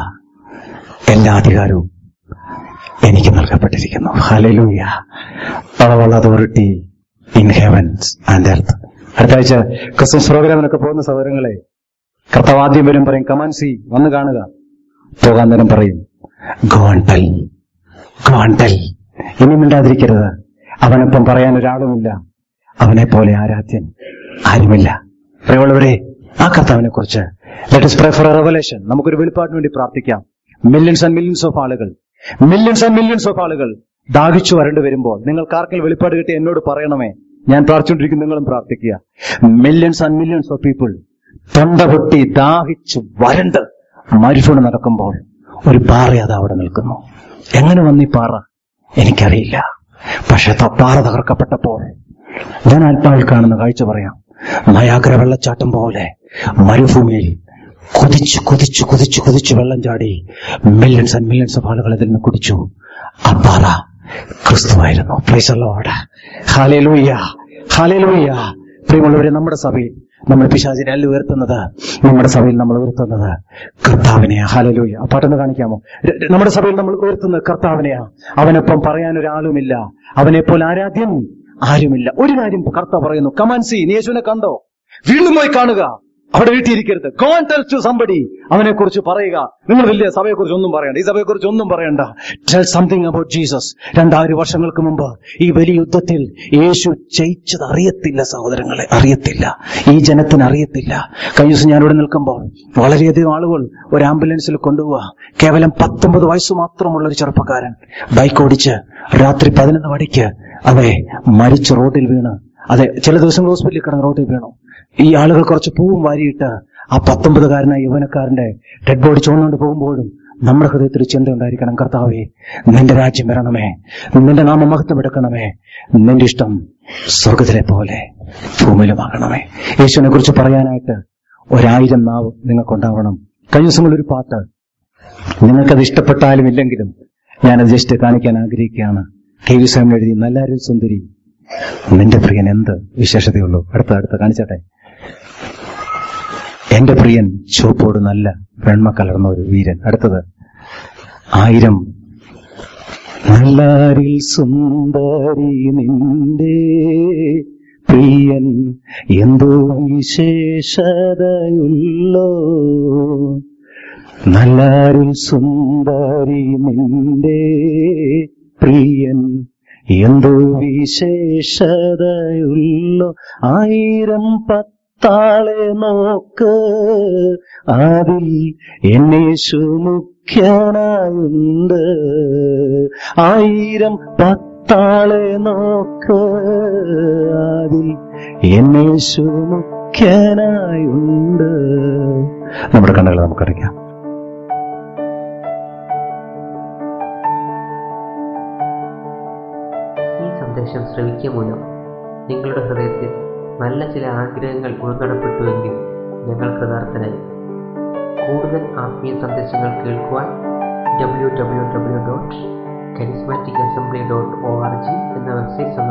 എല്ലാ അധികാരവും എനിക്ക് നൽകപ്പെട്ടിരിക്കുന്നു hallelujah power authority in heavens and earth അടുത്ത ആഴ്ച ക്രിസ്മസ് പ്രോഗ്രാമിനൊക്കെ പോകുന്ന സഹോദരങ്ങളെ കർത്താവ് ആദ്യം വരും പറയും കമാൻസി വന്ന് കാണുക പോകാൻ നേരം പറയും ഗോണ്ടൽ ഗോണ്ടൽ ഇനി മിണ്ടാതിരിക്കരുത് അവനൊപ്പം പറയാൻ ഒരാളുമില്ല അവനെ പോലെ ആരാധ്യൻ ആരുമില്ല പ്രിയമുള്ളവരെ ആ കർത്താവിനെ കുറിച്ച് ലെറ്റസ് പ്രേ ഫോർ റെവലേഷൻ നമുക്കൊരു വെളിപ്പാടിന് വേണ്ടി പ്രാർത്ഥിക്കാം മില്യൺസ് ആൻഡ് മില്യൺസ് ഓഫ് ആളുകൾ മില്യൺസ് ആൻഡ് മില്യൺസ് ഓഫ് ആളുകൾ ദാഹിച്ചു വരേണ്ടി വരുമ്പോൾ നിങ്ങൾക്ക് ആർക്കെങ്കിലും വെളിപ്പാട് കിട്ടി എന്നോട് പറയണമേ ഞാൻ പ്രാർത്ഥിച്ചുകൊണ്ടിരിക്കും നിങ്ങളും പ്രാർത്ഥിക്കുക millions and millions of people തൊണ്ട പൊട്ടി ദാഹിച്ചു വരണ്ട് മരുഭൂമി നടക്കുമ്പോൾ ഒരു പാറ അത് അവിടെ നിൽക്കുന്നു എങ്ങനെ വന്നീ പാറ എനിക്കറിയില്ല പക്ഷെ ത- പാറ തകർക്കപ്പെട്ടപ്പോൾ ഞാൻ ആത്മാവിൽ കാണുന്ന കാഴ്ച പറയാം നയാഗ്ര വെള്ളച്ചാട്ടം പോലെ മരുഭൂമിയിൽ കുതിച്ചു കുതിച്ചു കുതിച്ചു കുതിച്ചു വെള്ളം ചാടി മില്യൺസ് ആൻഡ് മില്യൺസ് ഓഫ് ആളുകൾ ഇതിൽ നിന്ന് കുടിച്ചു ആ പാറ ക്രിസ്തുവായിരുന്നു പ്ലീസല്ലോട് ഹാലേലൂയ ഹാലേലൂയ പ്രിയമുള്ളവരെ നമ്മുടെ സഭയിൽ നമ്മൾ പിശാചിനെ അല്ല ഉയർത്തുന്നത് നമ്മുടെ സഭയിൽ നമ്മൾ ഉയർത്തുന്നത് കർത്താവിനെയാ ഹാലലൂയ ആ പാട്ടൊന്ന് കാണിക്കാമോ ര- ര- നമ്മുടെ സഭയിൽ നമ്മൾ ഉയർത്തുന്നത് കർത്താവിനെയാ അവനൊപ്പം പറയാൻ ഒരാളുമില്ല അവനെപ്പോലെ ആരാധ്യൻ ആരുമില്ല ഒരു കാര്യം കർത്താവ് പറയുന്നു കമാൻസി നീ യേശുവിനെ കണ്ടോ വീണ്ടും പോയി കാണുക അവിടെ വീട്ടിയിരിക്കരുത് ഗോൺ ടെൽ ടു സംബടി അവനെ കുറിച്ച് പറയുക നിങ്ങൾ വലിയ സഭയെ കുറിച്ച് ഒന്നും പറയണ്ട ഈ സഭയെ കുറിച്ച് ഒന്നും പറയണ്ട ടെൽ സംതിങ് അബൌട്ട് ജീസസ് രണ്ടായിരം വർഷങ്ങൾക്ക് മുമ്പ് ഈ വലിയ യുദ്ധത്തിൽ യേശു ജയിച്ചത് അറിയത്തില്ല സഹോദരങ്ങളെ അറിയത്തില്ല ഈ ജനത്തിന് അറിയത്തില്ല കഴിഞ്ഞ ദിവസം ഞാനിവിടെ നിൽക്കുമ്പോൾ വളരെയധികം ആളുകൾ ഒരു ആംബുലൻസിൽ കൊണ്ടുപോവുക കേവലം പത്തൊമ്പത് വയസ്സ് മാത്രമുള്ള ഒരു ചെറുപ്പക്കാരൻ ബൈക്ക് ഓടിച്ച് രാത്രി പതിനൊന്ന് മണിക്ക് അതെ മരിച്ച് റോഡിൽ വീണ് അതെ ചില ദിവസങ്ങൾ ഹോസ്പിറ്റലിൽ കിടന്ന് റോഡിൽ വീണു ഈ ആളുകൾ കുറച്ച് പൂവും വാരിയിട്ട് ആ പത്തൊമ്പതുകാരനായ യുവനക്കാരന്റെ ഡെഡ് ബോഡി ചുവന്നുകൊണ്ട് പോകുമ്പോഴും നമ്മുടെ ഹൃദയത്തിൽ ചിന്ത ഉണ്ടായിരിക്കണം കർത്താവേ നിന്റെ രാജ്യം വരണമേ നിന്റെ നാമം മഹത്വം എടുക്കണമേ നിന്റെ ഇഷ്ടം സ്വർഗത്തിലെ പോലെ ഭൂമിയിലുമാകണമേ യേശുവിനെ കുറിച്ച് പറയാനായിട്ട് ഒരായിരം നാവ് നിങ്ങൾക്കുണ്ടാവണം കഴിഞ്ഞ ദിവസങ്ങളിൽ ഒരു പാട്ട് നിങ്ങൾക്കത് ഇഷ്ടപ്പെട്ടാലും ഇല്ലെങ്കിലും ഞാനത് ജസ്റ്റ് കാണിക്കാൻ ആഗ്രഹിക്കുകയാണ് കെ വി സ്വാമി എഴുതി നല്ലാരും സുന്ദരി നിന്റെ പ്രിയൻ എന്ത് വിശേഷതയുള്ളൂ അടുത്ത അടുത്ത കാണിച്ചട്ടെ എന്റെ പ്രിയൻ ചുവപ്പോട് നല്ല വെണ്മ കലർന്ന ഒരു വീരൻ അടുത്തത് ആയിരം നല്ലാരിൽ സുന്ദരി നിന്റെ പ്രിയൻ എന്തോ വിശേഷതയുള്ളോ നല്ലാരിൽ സുന്ദരി നിന്റെ പ്രിയൻ എന്തോ വിശേഷതയുള്ളോ ആയിരം പത്താളെ നോക്ക് അതിൽ എന്നേശു മുഖ്യനായുണ്ട് ആയിരം പത്താളെ നോക്ക് അതിൽ എന്നേശു മുഖ്യനായുണ്ട് നമ്മുടെ കണ്ണുകൾ നമുക്കറിയാം ഈ സന്ദേശം ശ്രവിക്കുക മൂലം നിങ്ങളുടെ ഹൃദയത്തിൽ നല്ല ചില ആഗ്രഹങ്ങൾ ഉൾനടപ്പെട്ടുവെങ്കിൽ ഞങ്ങൾ കൃതാർത്ഥനായി കൂടുതൽ ആത്മീയ സന്ദേശങ്ങൾ കേൾക്കുവാൻ W W W dot charismatic assembly dot O R G എന്ന വെബ്സൈറ്റ്